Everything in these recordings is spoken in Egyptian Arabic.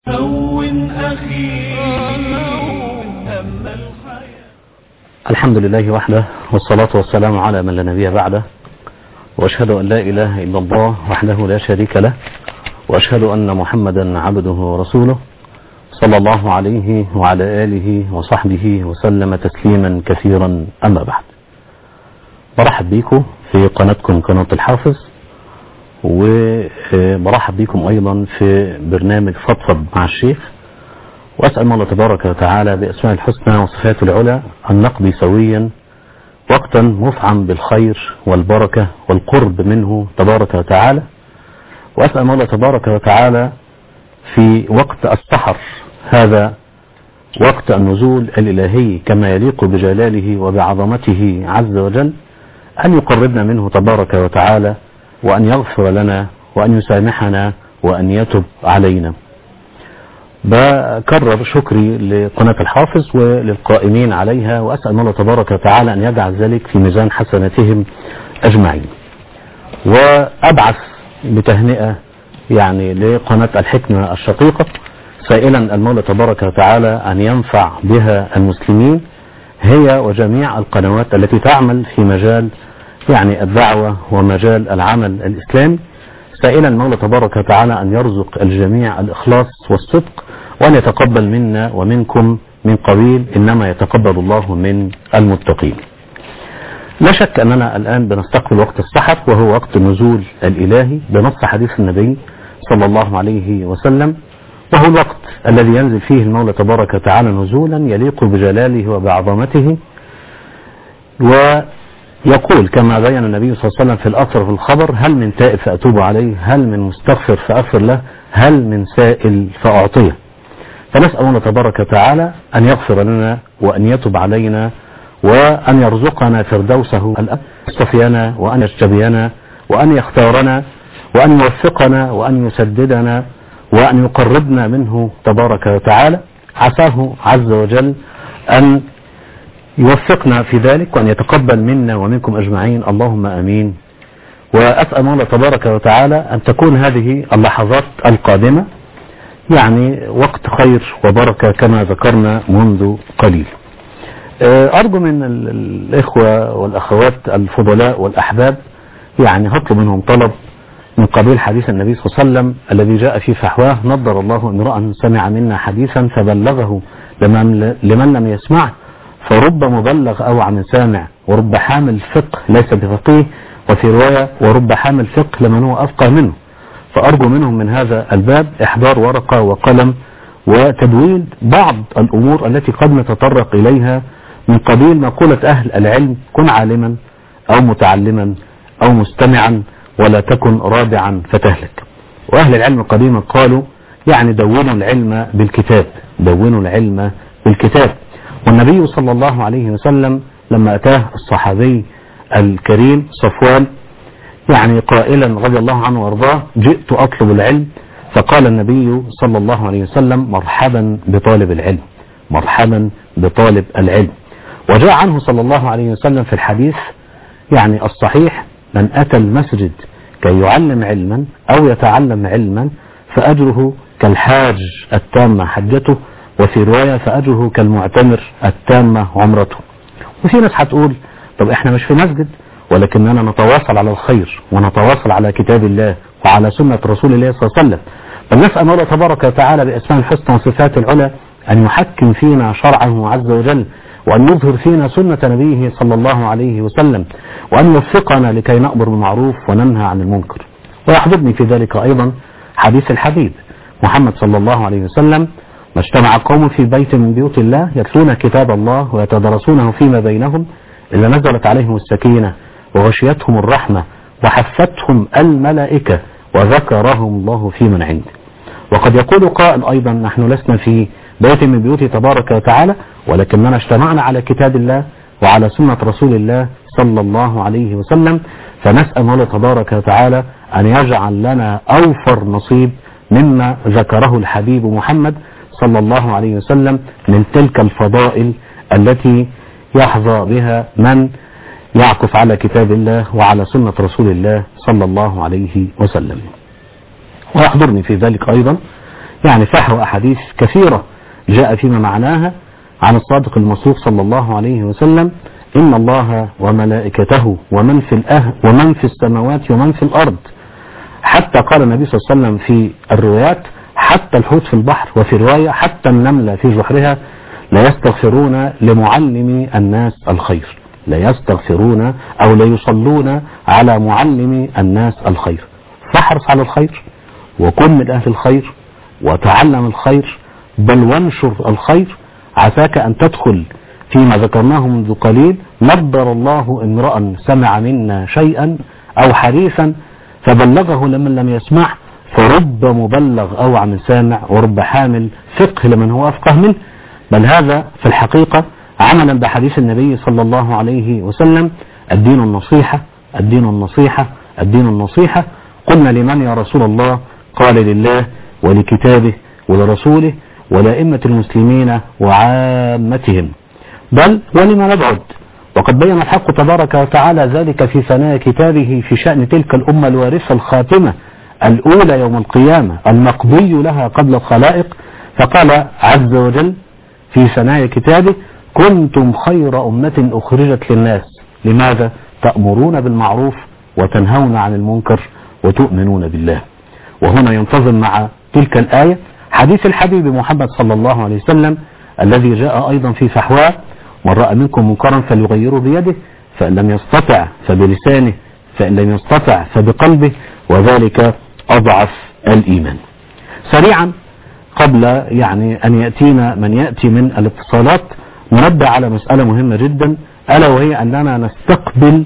هون أخي هم الحياة الحمد لله وحده والصلاة والسلام على من لا نبي بعده وأشهد أن لا إله إلا الله وحده لا شريك له وأشهد أن محمدا عبده ورسوله صلى الله عليه وعلى آله وصحبه وسلم تسليما كثيرا أما بعد برحب بيكم في قناتكم قناة الحافظ وبرحب بكم أيضا في برنامج فضفض مع الشيخ وأسأل الله تبارك وتعالى بأسماء الحسنى وصفاته العلى أن نقضي سويا وقتا مفعم بالخير والبركة والقرب منه تبارك وتعالى وأسأل الله تبارك وتعالى في وقت السحر هذا وقت النزول الإلهي كما يليق بجلاله وبعظمته عز وجل أن يقربنا منه تبارك وتعالى وأن يغفر لنا وأن يسامحنا وأن يتب علينا بكرر شكري لقناة الحافظ وللقائمين عليها وأسأل الله تبارك وتعالى أن يجعل ذلك في ميزان حسناتهم أجمعين وأبعث بتهنئة يعني لقناة الحكمة الشقيقة سائلا المولى تبارك وتعالى أن ينفع بها المسلمين هي وجميع القنوات التي تعمل في مجال يعني الدعوة ومجال العمل الإسلامي سائلا المولى تبارك وتعالى أن يرزق الجميع الإخلاص والصدق وأن يتقبل منا ومنكم من قبيل إنما يتقبل الله من المتقين لا شك أننا الآن بنستقبل وقت السحر وهو وقت النزول الإلهي بنص حديث النبي صلى الله عليه وسلم وهو الوقت الذي ينزل فيه المولى تبارك وتعالى نزولا يليق بجلاله وبعظمته ويقول كما بين النبي صلى الله عليه وسلم في الأثر في الخبر هل من تائب فأتوب عليه هل من مستغفر فأغفر له هل من سائل فأعطيه فنسأل الله تبارك وتعالى أن يغفر لنا وأن يتب علينا وأن يرزقنا فردوسه الأب يصطفينا وأن يجتبينا وأن يختارنا وأن يوفقنا وأن يسددنا وأن يقربنا منه تبارك وتعالى عساه عز وجل أن يوفقنا في ذلك وأن يتقبل منا ومنكم أجمعين اللهم أمين وأسأل الله تبارك وتعالى أن تكون هذه اللحظات القادمة يعني وقت خير وبركة كما ذكرنا منذ قليل أرجو من الإخوة والأخوات الفضلاء والأحباب يعني هطلب منهم طلب من قبيل حديث النبي صلى الله عليه وسلم الذي جاء في فحواه نضر الله امرأ سمع منا حديثا فبلغه لمن, لمن لم يسمعه فرب مبلغ أو عن سامع ورب حامل فقه ليس بفقيه وفي رواية ورب حامل فقه لمن هو أفقه منه فأرجو منهم من هذا الباب إحضار ورقة وقلم وتدوين بعض الأمور التي قد نتطرق إليها من قبيل مقولة أهل العلم كن عالما أو متعلما أو مستمعا ولا تكن رابعا فتهلك وأهل العلم قديما قالوا يعني دونوا العلم بالكتاب دونوا العلم بالكتاب والنبي صلى الله عليه وسلم لما أتاه الصحابي الكريم صفوان يعني قائلا رضي الله عنه وارضاه جئت أطلب العلم فقال النبي صلى الله عليه وسلم مرحبا بطالب العلم مرحبا بطالب العلم وجاء عنه صلى الله عليه وسلم في الحديث يعني الصحيح من أتى المسجد كي يعلم علما أو يتعلم علما فأجره كالحاج التامة حجته وفي رواية فأجره كالمعتمر التامة عمرته وفي ناس هتقول طب احنا مش في مسجد ولكننا نتواصل على الخير ونتواصل على كتاب الله وعلى سنة رسول الله صلى الله عليه وسلم فلنسأل الله تبارك وتعالى بأسماء الحسنى وصفات العلى أن يحكم فينا شرعه عز وجل وأن يظهر فينا سنة نبيه صلى الله عليه وسلم وأن يوفقنا لكي نأمر بالمعروف وننهى عن المنكر ويحضرني في ذلك أيضا حديث الحبيب محمد صلى الله عليه وسلم ما اجتمع قوم في بيت من بيوت الله يتلون كتاب الله ويتدرسونه فيما بينهم إلا نزلت عليهم السكينة وغشيتهم الرحمة وحفتهم الملائكة وذكرهم الله في من عنده وقد يقول قائل أيضا نحن لسنا في بيت من بيوت تبارك وتعالى ولكننا اجتمعنا على كتاب الله وعلى سنة رسول الله صلى الله عليه وسلم فنسأل الله تبارك وتعالى أن يجعل لنا أوفر نصيب مما ذكره الحبيب محمد صلى الله عليه وسلم من تلك الفضائل التي يحظى بها من يعكف على كتاب الله وعلى سنة رسول الله صلى الله عليه وسلم ويحضرني في ذلك أيضا يعني فحوى أحاديث كثيرة جاء فيما معناها عن الصادق المصروف صلى الله عليه وسلم إن الله وملائكته ومن في الأه ومن في السماوات ومن في الأرض حتى قال النبي صلى الله عليه وسلم في الروايات حتى الحوت في البحر وفي رواية حتى النملة في جحرها لا يستغفرون لمعلم الناس الخير لا يستغفرون أو لا يصلون على معلم الناس الخير فاحرص على الخير وكن من أهل الخير وتعلم الخير بل وانشر الخير عساك أن تدخل فيما ذكرناه منذ قليل نضر الله امرأ سمع منا شيئا أو حديثا فبلغه لمن لم يسمع فرب مبلغ أوعى من سامع ورب حامل فقه لمن هو أفقه منه بل هذا في الحقيقة عملا بحديث النبي صلى الله عليه وسلم الدين النصيحة الدين النصيحة الدين النصيحة قلنا لمن يا رسول الله قال لله ولكتابه ولرسوله ولأئمة المسلمين وعامتهم بل ولما نبعد وقد بين الحق تبارك وتعالى ذلك في ثنايا كتابه في شأن تلك الأمة الوارثة الخاتمة الأولى يوم القيامة المقضي لها قبل الخلائق فقال عز وجل في ثنايا كتابه كنتم خير أمة أخرجت للناس لماذا تأمرون بالمعروف وتنهون عن المنكر وتؤمنون بالله وهنا ينتظم مع تلك الآية حديث الحبيب محمد صلى الله عليه وسلم الذي جاء أيضا في فحواه من رأى منكم منكرا فليغيره بيده فإن لم يستطع فبلسانه فإن لم يستطع فبقلبه وذلك أضعف الإيمان سريعا قبل يعني أن يأتينا من يأتي من الاتصالات ننبه على مسألة مهمة جدا ألا وهي أننا نستقبل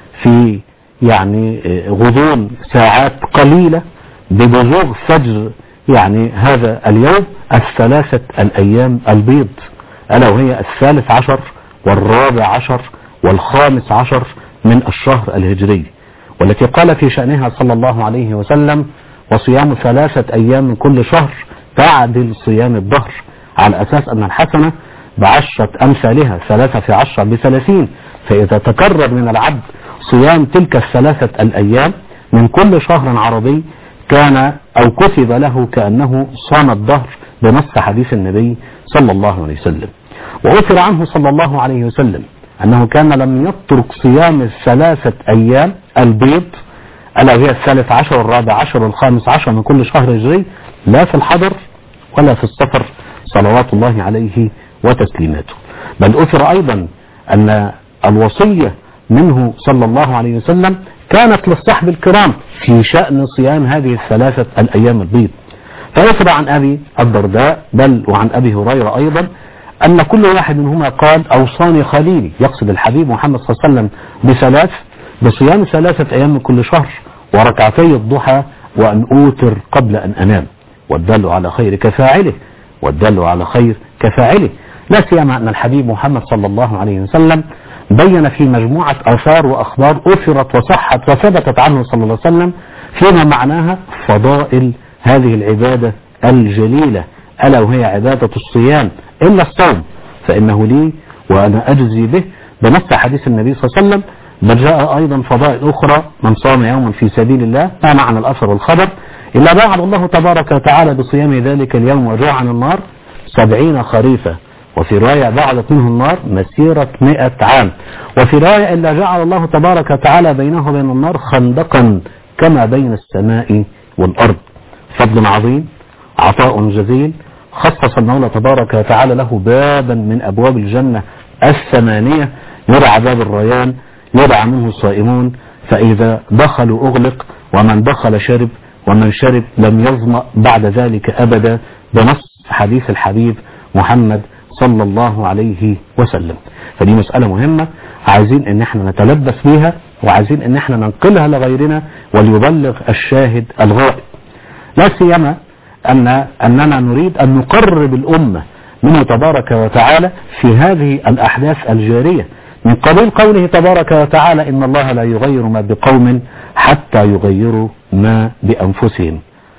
في يعني غضون ساعات قليلة ببزوغ فجر يعني هذا اليوم الثلاثة الأيام البيض ألا وهي الثالث عشر والرابع عشر والخامس عشر من الشهر الهجري والتي قال في شأنها صلى الله عليه وسلم وصيام ثلاثة أيام من كل شهر تعدل صيام الظهر على أساس أن الحسنة بعشرة أمثالها ثلاثة في عشرة بثلاثين فإذا تكرر من العبد صيام تلك الثلاثة الأيام من كل شهر عربي كان أو كتب له كأنه صام الظهر بنص حديث النبي صلى الله عليه وسلم وأثر عنه صلى الله عليه وسلم أنه كان لم يترك صيام الثلاثة أيام البيض ألا وهي الثالث عشر والرابع عشر والخامس عشر من كل شهر هجري لا في الحضر ولا في السفر صلوات الله عليه وتسليماته بل أثر أيضا أن الوصية منه صلى الله عليه وسلم كانت للصحب الكرام في شأن صيام هذه الثلاثة الأيام البيض فيثبت عن أبي الدرداء بل وعن أبي هريرة أيضا أن كل واحد منهما قال أوصاني خليلي يقصد الحبيب محمد صلى الله عليه وسلم بثلاث بصيام ثلاثة أيام من كل شهر وركعتي الضحى وأن أوتر قبل أن أنام والدل على خير كفاعله والدل على خير كفاعله لا سيما أن الحبيب محمد صلى الله عليه وسلم بين في مجموعة آثار وأخبار أثرت وصحت وثبتت عنه صلى الله عليه وسلم فيما معناها فضائل هذه العبادة الجليلة ألا وهي عبادة الصيام إلا الصوم فإنه لي وأنا أجزي به بنص حديث النبي صلى الله عليه وسلم بل جاء أيضا فضائل أخرى من صام يوما في سبيل الله ما معنى الأثر والخبر إلا باعد الله تبارك وتعالى بصيام ذلك اليوم وجوع عن النار سبعين خريفا وفي رواية بعدت منه النار مسيرة مئة عام وفي رواية إلا جعل الله تبارك وتعالى بينه وبين النار خندقا كما بين السماء والأرض فضل عظيم عطاء جزيل خصص المولى تبارك وتعالى له بابا من أبواب الجنة الثمانية يرعى باب الريان يرعى منه الصائمون فإذا دخلوا أغلق ومن دخل شرب ومن شرب لم يظمأ بعد ذلك أبدا بنص حديث الحبيب محمد صلى الله عليه وسلم فدي مسألة مهمة عايزين ان احنا نتلبس بيها وعايزين ان احنا ننقلها لغيرنا وليبلغ الشاهد الغائب لا سيما أن أننا نريد أن نقرب الأمة منه تبارك وتعالى في هذه الأحداث الجارية من قبيل قوله تبارك وتعالى إن الله لا يغير ما بقوم حتى يغيروا ما بأنفسهم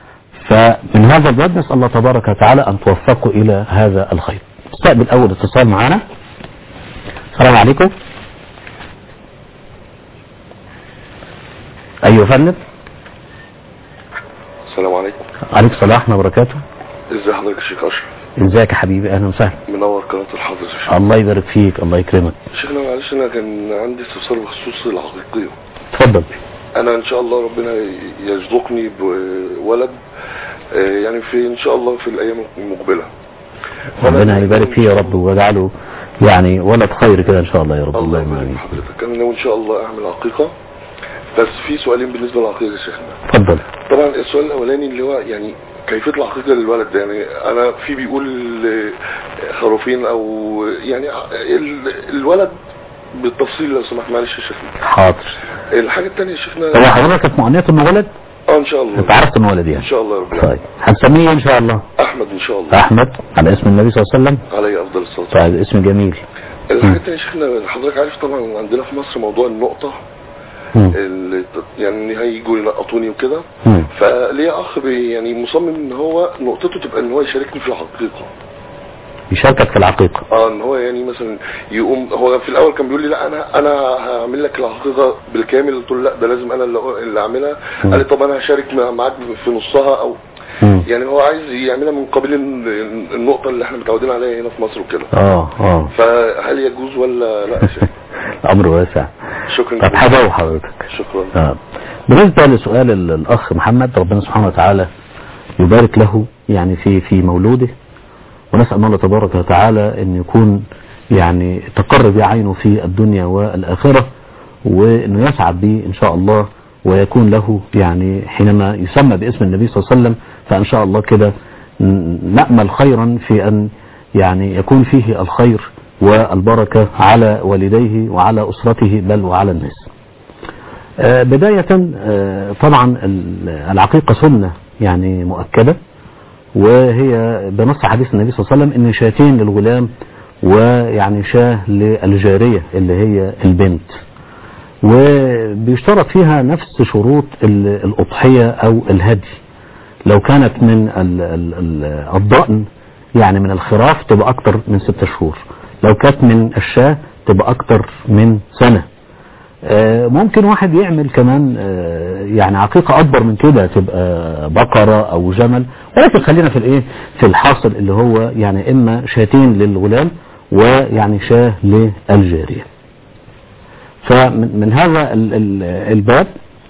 فمن هذا الباب نسأل الله تبارك وتعالى أن توفقوا إلى هذا الخير استقبل أول اتصال معنا السلام عليكم أيها فندم السلام عليكم عليك السلام ورحمة الله وبركاته ازي حضرتك يا شيخ اشرف ازيك يا حبيبي اهلا وسهلا منور قناه الحافظ يا شيخ الله يبارك فيك الله يكرمك شيخنا معلش انا كان عندي استفسار بخصوص العقيقيه اتفضل انا ان شاء الله ربنا يرزقني بولد آه، يعني في ان شاء الله في الايام المقبله ربنا يبارك فيه يا رب ويجعله يعني ولد خير كده ان شاء الله يا رب الله اللهم يبارك امين في حضرتك انا ناوي ان شاء الله اعمل عقيقه بس في سؤالين بالنسبه للعقيقه يا شيخنا اتفضل طبعا السؤال الاولاني اللي هو يعني كيفيه العقيقه للولد ده يعني انا في بيقول آه، خروفين او يعني ال- الولد بالتفصيل لو سمحت معلش يا شيخنا حاضر الحاجه الثانيه يا شيخنا هو حضرتك مؤنية انه ولد اه ان شاء الله انت عرفت انه ولد ان يعني شاء الله رب طيب العالمين هنسميه ان شاء الله احمد ان شاء الله احمد على اسم النبي صلى الله عليه وسلم عليه افضل الصلاه والسلام. طيب اسم جميل الحاجه الثانيه يا شيخنا حضرتك عارف طبعا عندنا في مصر موضوع النقطه مم. اللي ت- يعني هيجوا ينقطوني وكده مم. فليا اخ بي يعني مصمم ان هو نقطته تبقى ان هو يشاركني في العقيقه يشاركك في العقيقة اه ان هو يعني مثلا يقوم هو في الاول كان بيقول لي لا انا انا هعمل لك العقيقه بالكامل قلت له لا ده لازم انا اللي اللي اعملها مم. قال لي طب انا هشارك مع- معاك في نصها او مم. يعني هو عايز يعملها من قبيل ال- النقطه اللي احنا متعودين عليها هنا في مصر وكده اه اه فهل يجوز ولا لا يا شيخ الامر واسع شكرا طب جزيلا. حاجة حضرتك شكرا آه. بالنسبة لسؤال ال- الأخ محمد ربنا سبحانه وتعالى يبارك له يعني في في مولوده ونسأل الله تبارك وتعالى أن يكون يعني تقر به عينه في الدنيا والآخرة وأنه يسعد به إن شاء الله ويكون له يعني حينما يسمى باسم النبي صلى الله عليه وسلم فإن شاء الله كده ن- نأمل خيرا في أن يعني يكون فيه الخير والبركة على والديه وعلى أسرته بل وعلى الناس آه، بداية آه، طبعا ال- العقيقة سنة يعني مؤكدة وهي بنص حديث النبي صلى الله عليه وسلم ان شاتين للغلام ويعني شاه للجارية اللي هي البنت وبيشترط فيها نفس شروط ال- الأضحية أو الهدي لو كانت من ال- ال- ال- الضأن يعني من الخراف تبقى أكتر من ست شهور لو كانت من الشاه تبقى أكتر من سنة آه، ممكن واحد يعمل كمان آه، يعني عقيقة أكبر من كده تبقى بقرة أو جمل ولكن خلينا في الإيه في الحاصل اللي هو يعني إما شاتين للغلام ويعني شاه للجارية فمن من هذا ال- ال- الباب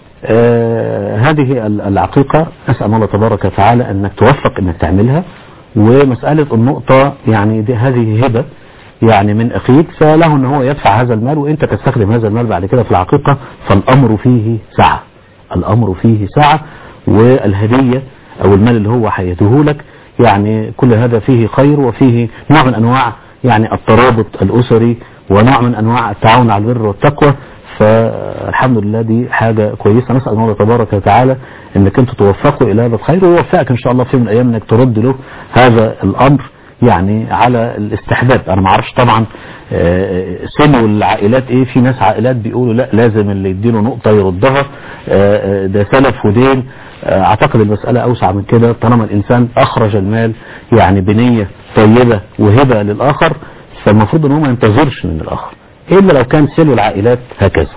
آه، هذه ال- العقيقة أسأل الله تبارك وتعالى أنك توفق أنك تعملها ومسألة النقطة يعني دي هذه هبة يعني من أخيك فله أن هو يدفع هذا المال وأنت تستخدم هذا المال بعد كده في العقيقة فالأمر فيه سعة الأمر فيه سعة والهدية أو المال اللي هو هيديه لك يعني كل هذا فيه خير وفيه نوع من أنواع يعني الترابط الأسري ونوع من أنواع التعاون على البر والتقوى فالحمد لله دي حاجة كويسة نسأل الله تبارك وتعالى انك انت توفقه الى هذا الخير ويوفقك ان شاء الله في يوم من الايام انك ترد له هذا الامر يعني على الاستحباب انا ما اعرفش طبعا آه، سن العائلات ايه في ناس عائلات بيقولوا لا لازم اللي يديله نقطة يردها آه، آه، ده سلف ودين آه، اعتقد المسألة اوسع من كده طالما الانسان اخرج المال يعني بنية طيبة وهبة للاخر فالمفروض ان هو ما ينتظرش من الاخر الا لو كان سلو العائلات هكذا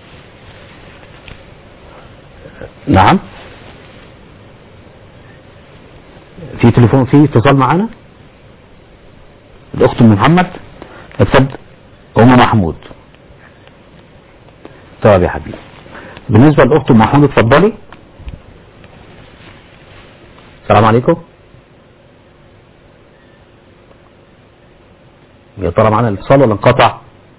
نعم في تليفون في اتصال معانا الاخت ام محمد اتفضل ام محمود طيب يا حبيبي بالنسبه للاخت ام محمود اتفضلي السلام عليكم يا ترى معانا الاتصال ولا انقطع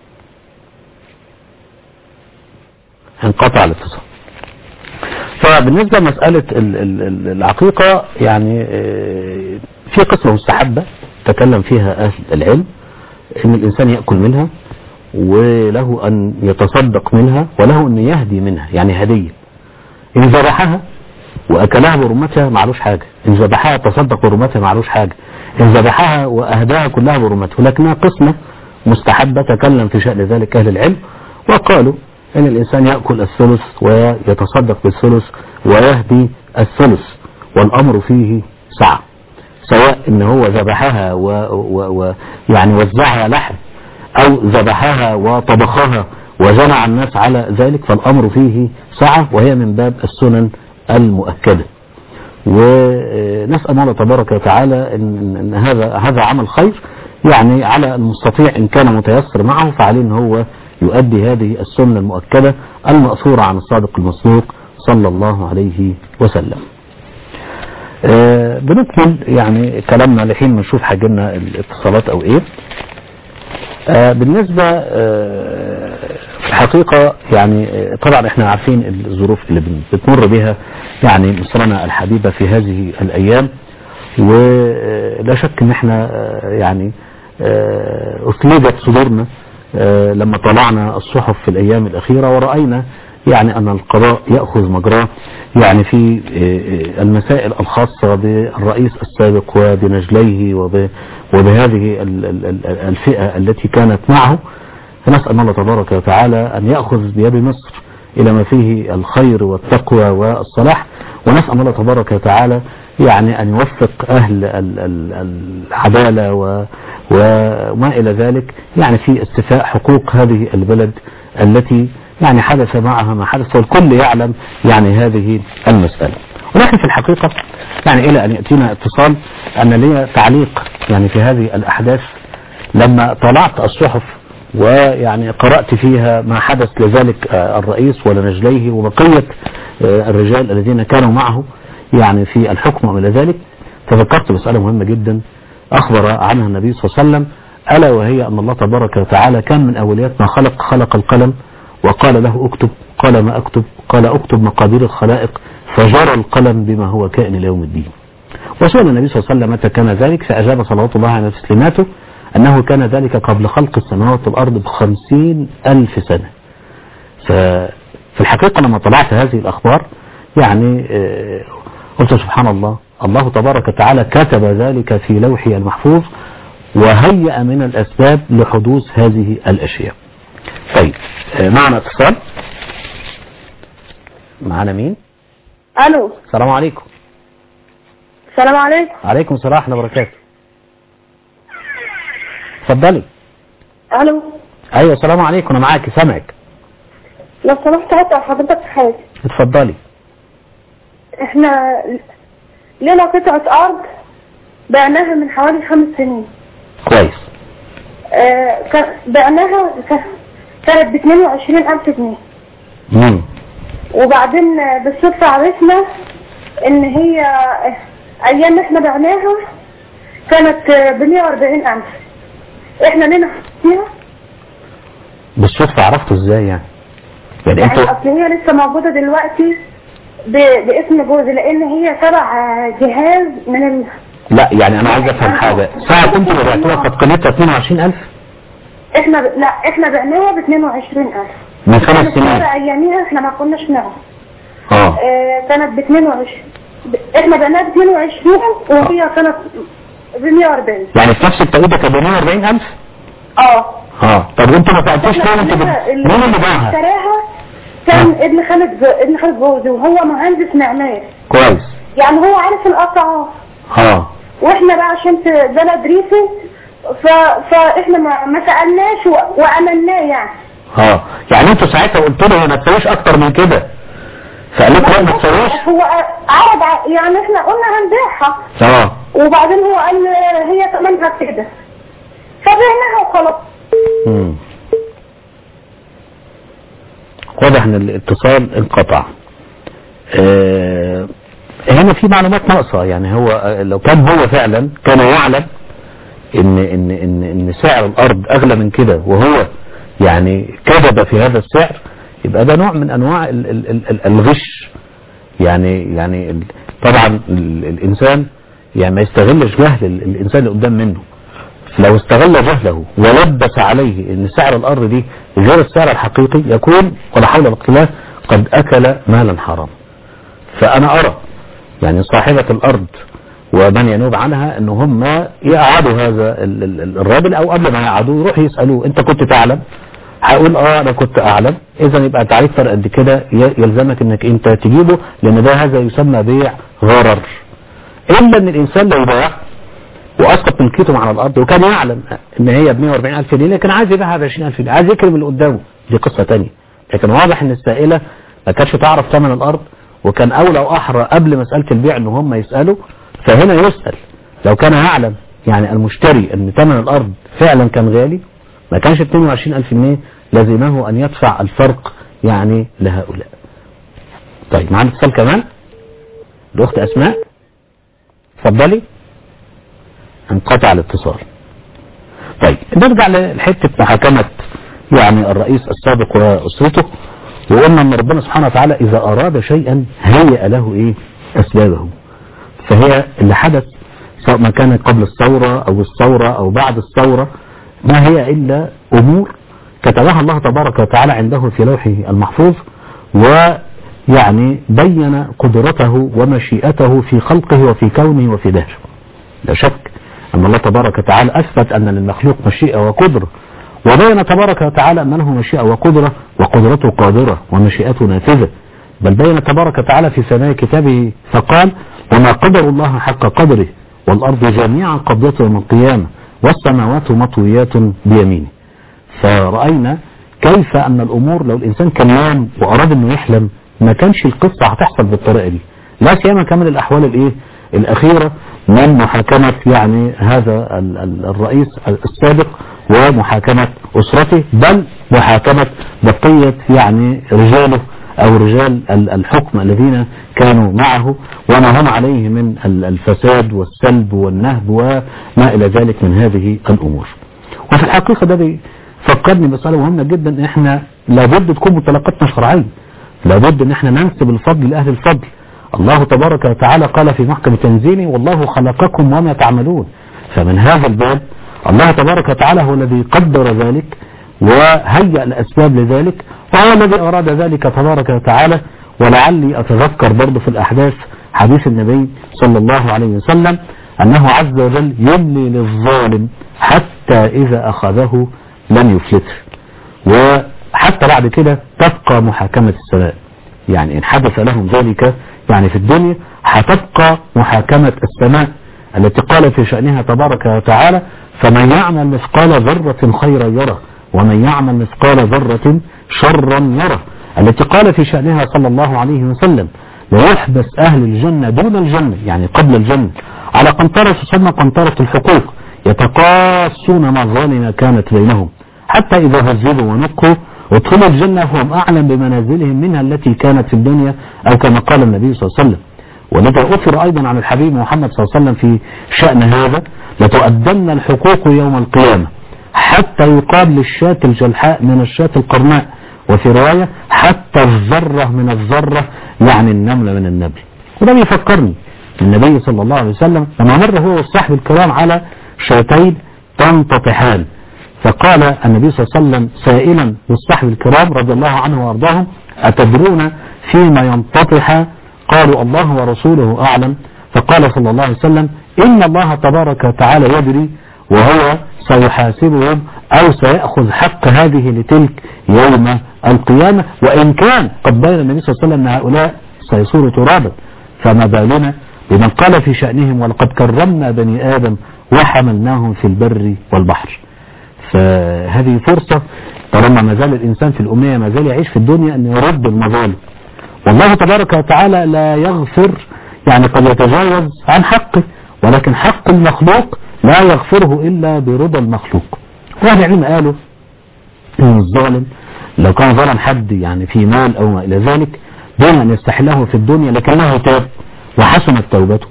انقطع الاتصال فبالنسبة لمسألة ال- ال- ال- العقيقة يعني آه، في قسمة مستحبة تكلم فيها أهل العلم إن الإنسان يأكل منها وله أن يتصدق منها وله أن يهدي منها يعني هدية إن ذبحها وأكلها برمتها معلوش حاجة إن ذبحها تصدق برمتها معلوش حاجة إن ذبحها وأهداها كلها برمتها ولكنها قسمة مستحبة تكلم في شأن ذلك أهل العلم وقالوا ان الانسان يأكل الثلث ويتصدق بالثلث ويهدي الثلث والامر فيه سعة سواء ان هو ذبحها و, و, و يعني وزعها لحم او ذبحها وطبخها وجمع الناس على ذلك فالامر فيه سعة وهي من باب السنن المؤكدة ونسأل الله تبارك وتعالى إن, إن هذا هذا عمل خير يعني على المستطيع إن كان متيسر معه فعليه إن هو يؤدي هذه السنة المؤكدة المأثورة عن الصادق المصدوق صلى الله عليه وسلم آه، بنكمل يعني كلامنا لحين ما نشوف حاجلنا الاتصالات او ايه آه، بالنسبة آه، في الحقيقة يعني آه، طبعا احنا عارفين الظروف اللي بن- بتمر بها يعني مصرنا الحبيبة في هذه الايام ولا شك ان احنا آه، يعني آه، اثلجت صدورنا آه، لما طلعنا الصحف في الايام الاخيرة ورأينا يعني ان القضاء يأخذ مجراه يعني في آه، آه، المسائل الخاصة بالرئيس السابق وبنجليه وب- وبهذه ال- ال- ال- الفئة التي كانت معه فنسأل الله تبارك وتعالى أن يأخذ بيد مصر إلى ما فيه الخير والتقوى والصلاح ونسأل الله تبارك وتعالى يعني أن يوفق أهل ال- ال- العدالة و- وما إلى ذلك يعني في استيفاء حقوق هذه البلد التي يعني حدث معها ما حدث والكل يعلم يعني هذه المسألة ولكن في الحقيقة يعني إلى أن يأتينا اتصال أن لي تعليق يعني في هذه الأحداث لما طلعت الصحف ويعني قرأت فيها ما حدث لذلك آه، الرئيس ولنجليه وبقية آه، الرجال الذين كانوا معه يعني في الحكم وإلى ذلك تذكرت مسألة مهمة جدا أخبر عنها النبي صلى الله عليه وسلم ألا وهي أن الله تبارك وتعالى كان من أوليات ما خلق خلق القلم وقال له اكتب قال ما اكتب قال اكتب مقادير الخلائق فجرى القلم بما هو كائن إلى يوم الدين وسئل النبي صلى الله عليه وسلم متى كان ذلك فأجاب صلوات الله على تسليماته أنه كان ذلك قبل خلق السماوات والأرض بخمسين ألف سنة ففي الحقيقة لما طلعت هذه الأخبار يعني آه، قلت سبحان الله الله تبارك وتعالى كتب ذلك في لوحه المحفوظ وهيأ من الأسباب لحدوث هذه الأشياء طيب آه، معنا اتصال معنا مين الو السلام عليكم السلام عليكم عليكم السلام ورحمة الله وبركاته اتفضلي الو ايوه السلام عليكم انا معاك سامعك لو سمحت اسال حضرتك في حاجه اتفضلي احنا لنا قطعه ارض بعناها من حوالي خمس سنين كويس آه كان- بعناها ك- كانت ب 22000 جنيه مم. وبعدين آه، بالصدفه عرفنا ان هي آه، ايام ما احنا بعناها كانت ب 140000 احنا لنا فيها بالصدفة عرفتوا ازاي يعني يعني يعني انتوا اصل هي لسه موجودة دلوقتي ب- باسم جوزي لان هي تبع جهاز من ال... لا يعني انا عايز افهم حاجة ساعة انتوا اللي بعتوها كانت قيمتها 22000 احنا ب... لا احنا بعناها ب 22000 من خمس كانت سنين سعر اياميها احنا ما كناش نعرف اه آه كانت ب 22 ب... احنا بعناها ب 22 وهي كانت ب 140 يعني في نفس التوقيت ده كان ب 140000 اه اه طب انتوا ما سالتوش احنا ليه انتوا بت- بعناها- مين اللي باعها اشتراها كان ابن خالد جو... ابن خالد جوزي وهو مهندس معماري كويس يعني هو عارف الاسعار اه واحنا بقى عشان في بلد ريفي ف... فاحنا ما, ما سألناش و... وعملناه يعني اه يعني انتوا ساعتها قلتوا له ما تسويش اكتر من كده فقال لكم لا ما تسويش هو عرض ع- يعني احنا قلنا هنبيعها اه وبعدين هو قال هي ثمنها كده فبعناها وخلاص مم. واضح ان الاتصال انقطع آه هنا في معلومات ناقصة يعني هو آه، لو كان هو فعلا كان يعلم ان ان ان ان سعر الارض اغلى من كده وهو يعني كذب في هذا السعر يبقى ده نوع من انواع ال ال ال ال الغش يعني يعني ال- طبعا ال الانسان يعني ما يستغلش جهل ال- الانسان اللي قدام منه لو استغل جهله ولبس عليه ان سعر الارض دي غير السعر الحقيقي يكون ولا حول ولا قوه الا بالله قد اكل مالا حرام فانا ارى يعني صاحبة الارض ومن ينوب عنها ان هم يقعدوا هذا ال- ال- ال- الراجل او قبل ما يقعدوا يروح يسألوه انت كنت تعلم هقول اه انا كنت اعلم اذا يبقى تعريف فرق قد كده ي- يلزمك انك انت تجيبه لان ده هذا يسمى بيع غرر الا ان الانسان لو باع واسقط ملكيته على الارض وكان يعلم ان هي ب 140000 جنيه لكن عايز يبيعها ب 20000 جنيه عايز يكرم اللي قدامه دي قصه ثانيه لكن واضح ان السائله ما كانتش تعرف ثمن الارض وكان أولى وأحرى قبل مسألة البيع ان هم يسألوا فهنا يسأل لو كان يعلم يعني المشتري ان ثمن الأرض فعلا كان غالي ما كانش 22000 جنيه لزمه أن يدفع الفرق يعني لهؤلاء طيب معانا اتصال كمان الأخت أسماء اتفضلي انقطع الاتصال طيب نرجع لحتة محاكمة يعني الرئيس السابق وأسرته وقلنا ان ربنا سبحانه وتعالى اذا اراد شيئا هيئ له ايه اسبابه فهي اللي حدث سواء ما كان قبل الثورة او الثورة او بعد الثورة ما هي الا امور كتبها الله تبارك وتعالى عنده في لوحه المحفوظ ويعني بين قدرته ومشيئته في خلقه وفي كونه وفي دهره لا شك أن الله تبارك وتعالى أثبت أن للمخلوق مشيئة وقدرة وبين تبارك وتعالى أن له مشيئة وقدرة وقدرته قادرة ومشيئته نافذة بل بين تبارك وتعالى في سماء كتابه فقال وما قدر الله حق قدره والأرض جميعا قبضته يوم القيامة والسماوات مطويات بيمينه فرأينا كيف أن الأمور لو الإنسان كان نام وأراد أنه يحلم ما كانش القصة هتحصل بالطريقة دي لا سيما كمان الأحوال الإيه الأخيرة من محاكمة يعني هذا ال- ال- الرئيس السابق ومحاكمة أسرته بل محاكمة بقية يعني رجاله أو رجال ال- الحكم الذين كانوا معه وما هم عليه من ال- الفساد والسلب والنهب وما إلى ذلك من هذه الأمور وفي الحقيقة ده بيفكرني بمسألة مهمة جدا إن إحنا لابد تكون مطلقاتنا شرعية لابد إن إحنا ننسب الفضل لأهل الفضل الله تبارك وتعالى قال في محكم تنزيله والله خلقكم وما تعملون فمن هذا الباب الله تبارك وتعالى هو الذي قدر ذلك وهيأ الأسباب لذلك وهو الذي أراد ذلك تبارك وتعالى ولعلي أتذكر برضه في الأحداث حديث النبي صلى الله عليه وسلم أنه عز وجل يملي للظالم حتى إذا أخذه لم يفلته وحتى بعد كده تبقى محاكمة السماء يعني إن حدث لهم ذلك يعني في الدنيا هتبقى محاكمة السماء التي قال في شأنها تبارك وتعالى فمن يعمل مثقال ذرة خيرا يره ومن يعمل مثقال ذرة شرا يره التي قال في شأنها صلى الله عليه وسلم ليحبس أهل الجنة دون الجنة يعني قبل الجنة على قنطرة تسمى قنطرة الحقوق يتقاسون مظالم كانت بينهم حتى إذا هزلوا ونقوا ادخلوا الجنة وهم أعلم بمنازلهم منها التي كانت في الدنيا أو كما قال النبي صلى الله عليه وسلم ولذا أثر أيضا عن الحبيب محمد صلى الله عليه وسلم في شأن هذا لتؤدن الحقوق يوم القيامة حتى يقال للشاة الجلحاء من الشاة القرناء وفي رواية حتى الذرة من الذرة يعني النملة من النبل وده بيفكرني النبي صلى الله عليه وسلم لما مر هو والصحب الكرام على شاتين تنتطحان فقال النبي صلى الله عليه وسلم سائلا للصحب الكرام رضي الله عنه وارضاهم أتدرون فيما ينتطح قالوا الله ورسوله أعلم فقال صلى الله عليه وسلم إن الله تبارك وتعالى يدري وهو سيحاسبهم أو سيأخذ حق هذه لتلك يوم القيامة وإن كان قد بين النبي صلى الله عليه وسلم أن هؤلاء سيصوروا ترابا فما بالنا بمن قال في شأنهم ولقد كرمنا بني آدم وحملناهم في البر والبحر فهذه فرصة طالما ما زال الإنسان في الأمنية ما زال يعيش في الدنيا أن يرد المظالم والله تبارك وتعالى لا يغفر يعني قد يتجاوز عن حقه ولكن حق المخلوق لا يغفره إلا برضا المخلوق واهل العلم قالوا ان الظالم لو كان ظلم حد يعني في مال أو ما إلى ذلك دون أن يستحله في الدنيا لكنه تاب وحسنت توبته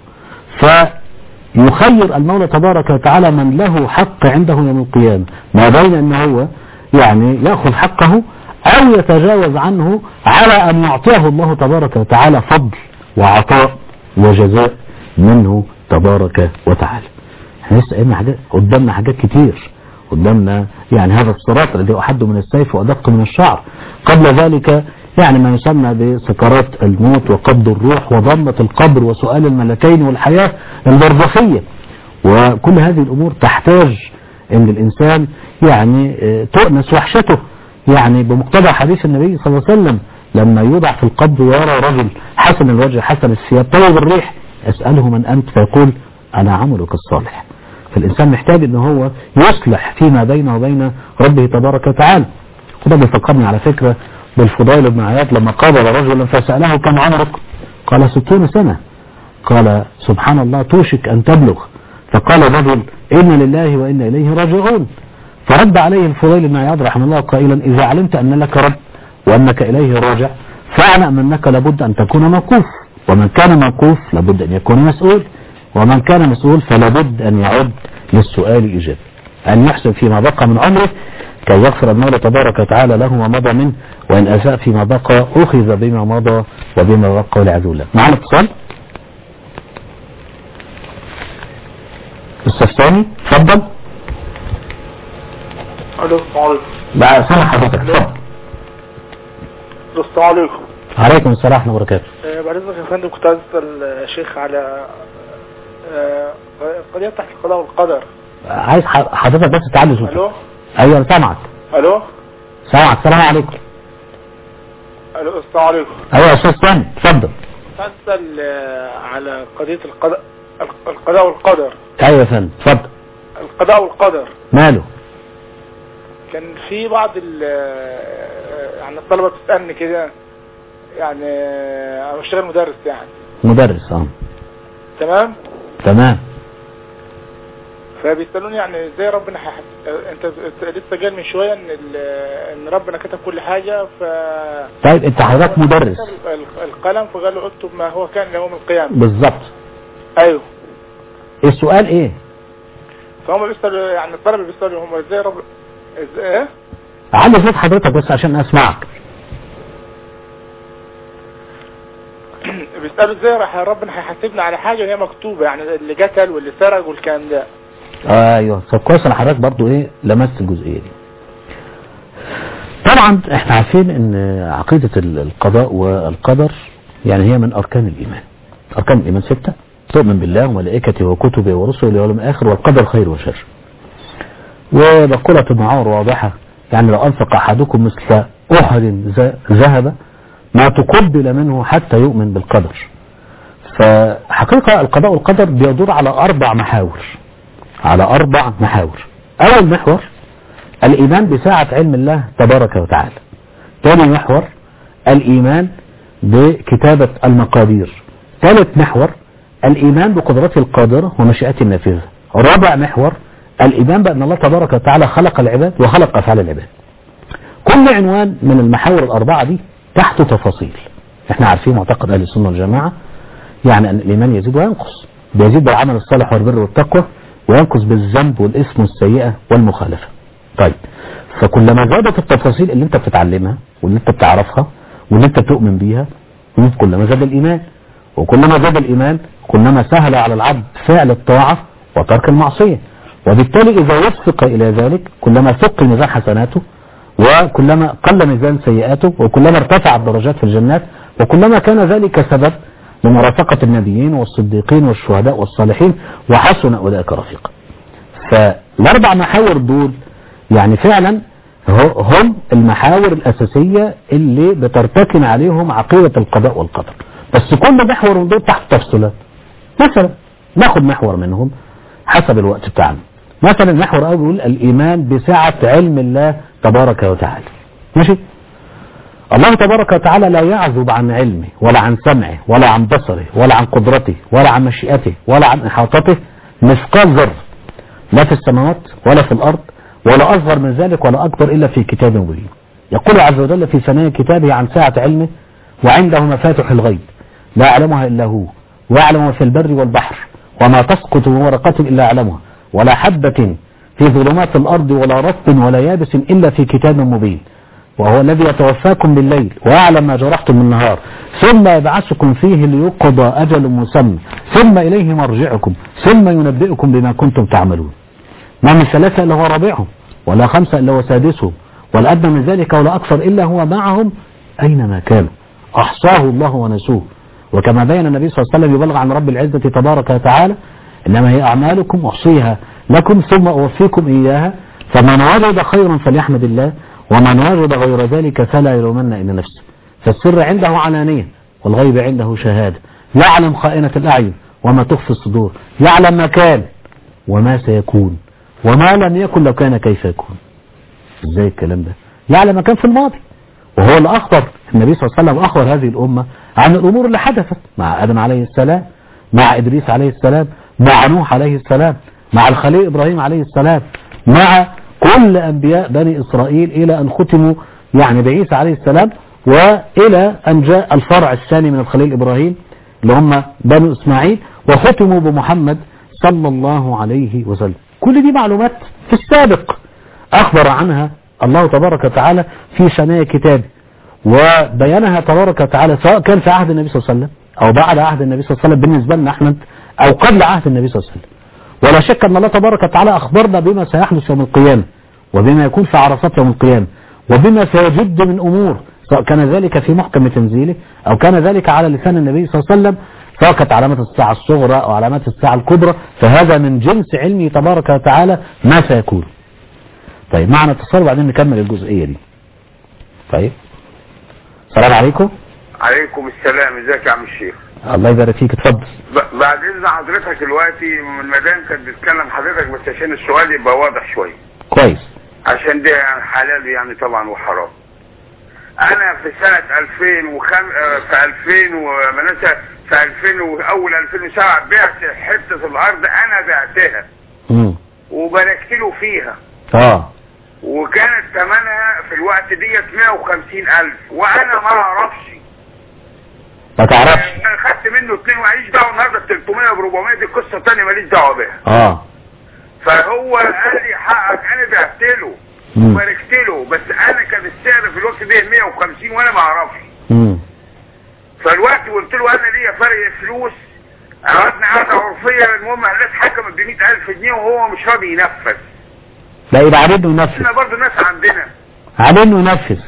فيخير المولى تبارك وتعالى من له حق عنده يوم القيامة ما بين أن هو يعني يأخذ حقه أو يتجاوز عنه على أن يعطيه الله تبارك وتعالى فضل وعطاء وجزاء منه تبارك وتعالى احنا لسه قلنا حاجات قدامنا حاجات كتير قدامنا يعني هذا الصراط الذي أحد من السيف وأدق من الشعر قبل ذلك يعني ما يسمى بسكرات الموت وقبض الروح وضمة القبر وسؤال الملكين والحياة البرزخية وكل هذه الأمور تحتاج أن الإنسان يعني اه تؤنس وحشته يعني بمقتضى حديث النبي صلى الله عليه وسلم لما يوضع في القبر ويرى رجل حسن الوجه حسن الثياب طيب الريح يسأله من أنت فيقول أنا عملك الصالح فالإنسان محتاج أن هو يصلح فيما بينه وبين ربه تبارك وتعالى وده بيفكرني على فكرة بالفضيل بن عياض لما قابل رجلا فسأله كم عمرك قال ستون سنة قال سبحان الله توشك أن تبلغ فقال الرجل إنا لله وإنا إليه راجعون فرد عليه الفضيل بن عياض رحمه الله قائلا إذا علمت أن لك رب وأنك إليه راجع فاعلم أنك لابد أن تكون موقوف ومن كان موقوف لابد أن يكون مسؤول ومن كان مسؤول فلابد أن يعد للسؤال إجابة أن يحسن فيما بقى من عمره كي يغفر المولى تبارك وتعالى له ما مضى منه وإن أساء فيما بقى أخذ بما مضى وبما بقى والعياذ بالله معنا اتصال أستاذ ثاني اتفضل الو السلام عليكم بقى سامع حضرتك اتفضل السلام عليكم عليكم السلام ورحمة الله وبركاته آه، بعد اذنك يا فندم كنت عايز اسال الشيخ على آه، قضيه تحت القضاء والقدر عايز ح- حضرتك بس تعلي صوتك الو ايوه أنا سامعك الو سامعك السلام عليكم الو السلام عليكم ايوه يا استاذ ثاني اتفضل كنت عايز اسال آه، على قضيه القضاء القضاء والقدر ايوه يا فندم اتفضل القضاء والقدر ماله كان في بعض ال آه، يعني الطلبه بتسالني كده يعني آه، انا بشتغل مدرس يعني مدرس اه تمام تمام فبيسالوني يعني ازاي ربنا هيحس... انت أنت لسه جاي من شويه ان ال... ان ربنا كتب كل حاجه ف طيب انت حضرتك مدرس ال- القلم فقال له اكتب ما هو كان ليوم القيامه بالظبط ايوه السؤال ايه فهم بيسالوا يعني الطلبه بيسالوا هم ازاي رب ازاي ايه علي صوت حضرتك بس عشان اسمعك بيسالوا ازاي راح ربنا هيحاسبنا على حاجه هي مكتوبه يعني اللي قتل واللي سرق والكلام ده ايوه طب كويس ان حضرتك برضو ايه لمست الجزئيه دي طبعا احنا عارفين ان عقيده ال- القضاء والقدر يعني هي من اركان الايمان اركان الايمان سته تؤمن بالله وملائكته وكتبه ورسله واليوم الاخر والقدر خير وشر ومقولة المعاور واضحة يعني لو أنفق أحدكم مثل أحد ذ- ذهب ما تقبل منه حتى يؤمن بالقدر فحقيقة القضاء والقدر بيدور على أربع محاور على أربع محاور أول محور الإيمان بساعة علم الله تبارك وتعالى ثاني محور الإيمان بكتابة المقادير ثالث محور الإيمان بقدرته القادرة ومشيئته النافذة رابع محور الإيمان بأن الله تبارك وتعالى خلق العباد وخلق أفعال العباد كل عنوان من المحاور الأربعة دي تحته تفاصيل احنا عارفين معتقد أهل السنة والجماعة يعني أن الإيمان يزيد وينقص بيزيد بالعمل الصالح والبر والتقوى وينقص بالذنب والإثم والسيئة والمخالفة طيب فكلما زادت التفاصيل اللي انت بتتعلمها واللي انت بتعرفها واللي انت بتؤمن بيها كلما زاد الإيمان وكلما زاد الإيمان كلما سهل على العبد فعل الطاعة وترك المعصية وبالتالي إذا وفق إلى ذلك كلما ثق ميزان حسناته وكلما قل ميزان سيئاته وكلما ارتفعت درجات في الجنات وكلما كان ذلك سبب لمرافقة النبيين والصديقين والشهداء والصالحين وحسن أولئك رفيقا فالأربع محاور دول يعني فعلا هو- هم المحاور الأساسية اللي بترتكن عليهم عقيدة القضاء والقدر بس كل محور من دول تحت تفصيلات مثلا ناخد محور منهم حسب الوقت بتاعنا مثلا المحور الأول بيقول الإيمان بسعة علم الله تبارك وتعالى ماشي الله تبارك وتعالى لا يعزب عن علمه ولا عن سمعه ولا عن بصره ولا عن قدرته ولا عن مشيئته ولا عن إحاطته مثقال ذرة لا في السماوات ولا في الأرض ولا أصغر من ذلك ولا أكبر إلا في كتاب مبين يقول عز وجل في ثنايا كتابه عن ساعة علمه وعنده مفاتح الغيب لا يعلمها إلا هو ويعلم ما في البر والبحر وما تسقط من ورقة إلا يعلمها ولا حبة في ظلمات الأرض ولا رطب ولا يابس إلا في كتاب مبين وهو الذي يتوفاكم بالليل ويعلم ما جرحتم من النهار ثم يبعثكم فيه ليقضى أجل مسمى ثم إليه مرجعكم ثم ينبئكم بما كنتم تعملون ما من ثلاثة إلا هو رابعهم ولا خمسة إلا هو سادسهم والأدنى من ذلك ولا أكثر إلا هو معهم أينما كانوا أحصاه الله ونسوه وكما بين النبي صلى الله عليه وسلم يبلغ عن رب العزة تبارك وتعالى إنما هي أعمالكم أحصيها لكم ثم أوفيكم إياها فمن وجد خيرا فليحمد الله ومن وجد غير ذلك فلا يلومن إلا نفسه فالسر عنده علانية والغيب عنده شهادة يعلم خائنة الأعين وما تخفي الصدور يعلم ما كان وما سيكون وما لم يكن لو كان كيف يكون ازاي الكلام ده يعلم ما كان في الماضي وهو اللي أخبر النبي صلى الله عليه وسلم أخبر هذه الأمة عن الأمور اللي حدثت مع آدم عليه السلام مع إدريس عليه السلام مع نوح عليه السلام مع الخليل إبراهيم عليه السلام مع كل أنبياء بني إسرائيل إلى أن ختموا يعني بعيسى عليه السلام وإلى أن جاء الفرع الثاني من الخليل إبراهيم اللي هم بنو إسماعيل وختموا بمحمد صلى الله عليه وسلم كل دي معلومات في السابق أخبر عنها الله تبارك وتعالى في ثنايا كتابه وبيانها تبارك وتعالى سواء كان في عهد النبي صلى الله عليه وسلم أو بعد عهد النبي صلى الله عليه وسلم بالنسبة لنا احنا أو قبل عهد النبي صلى الله عليه وسلم ولا شك أن الله تبارك وتعالى أخبرنا بما سيحدث يوم القيامة وبما يكون في عرصات يوم القيامة وبما سيجد من أمور سواء كان ذلك في محكم تنزيله أو كان ذلك على لسان النبي صلى الله عليه وسلم سواء كانت علامات الساعة الصغرى أو علامات الساعة الكبرى فهذا من جنس علمه تبارك وتعالى ما سيكون طيب معنا اتصال وبعدين نكمل الجزئية دي طيب السلام عليكم عليكم السلام ازيك يا عم الشيخ الله يبارك فيك اتفضل ب- بعد اذن حضرتك دلوقتي المدام كانت بتتكلم حضرتك بس عشان السؤال يبقى واضح شويه كويس عشان ده يعني حلال يعني طبعا وحرام انا في سنة 2005 آه، في 2000 ومناسة في 2000 واول 2007 بعت حتة الارض انا بعتها امم وباركت له فيها اه وكانت ثمنها في الوقت ديت 150 الف وانا ما اعرفش ما تعرفش انا خدت منه اتنين وماليش دعوه النهارده ب 300 ب 400 دي قصه ثانيه ماليش دعوه بيها اه فهو قال لي حقك انا بعت له مم. وباركت له بس انا كان السعر في الوقت ده 150 وانا ما اعرفش امم فالوقت قلت له انا ليا فرق فلوس قعدنا قعده عرفيه المهم الناس حكمت ب 100000 جنيه وهو مش راضي ينفذ لا يبقى عليه انه ينفذ احنا برضه ناس عندنا عليه انه ينفذ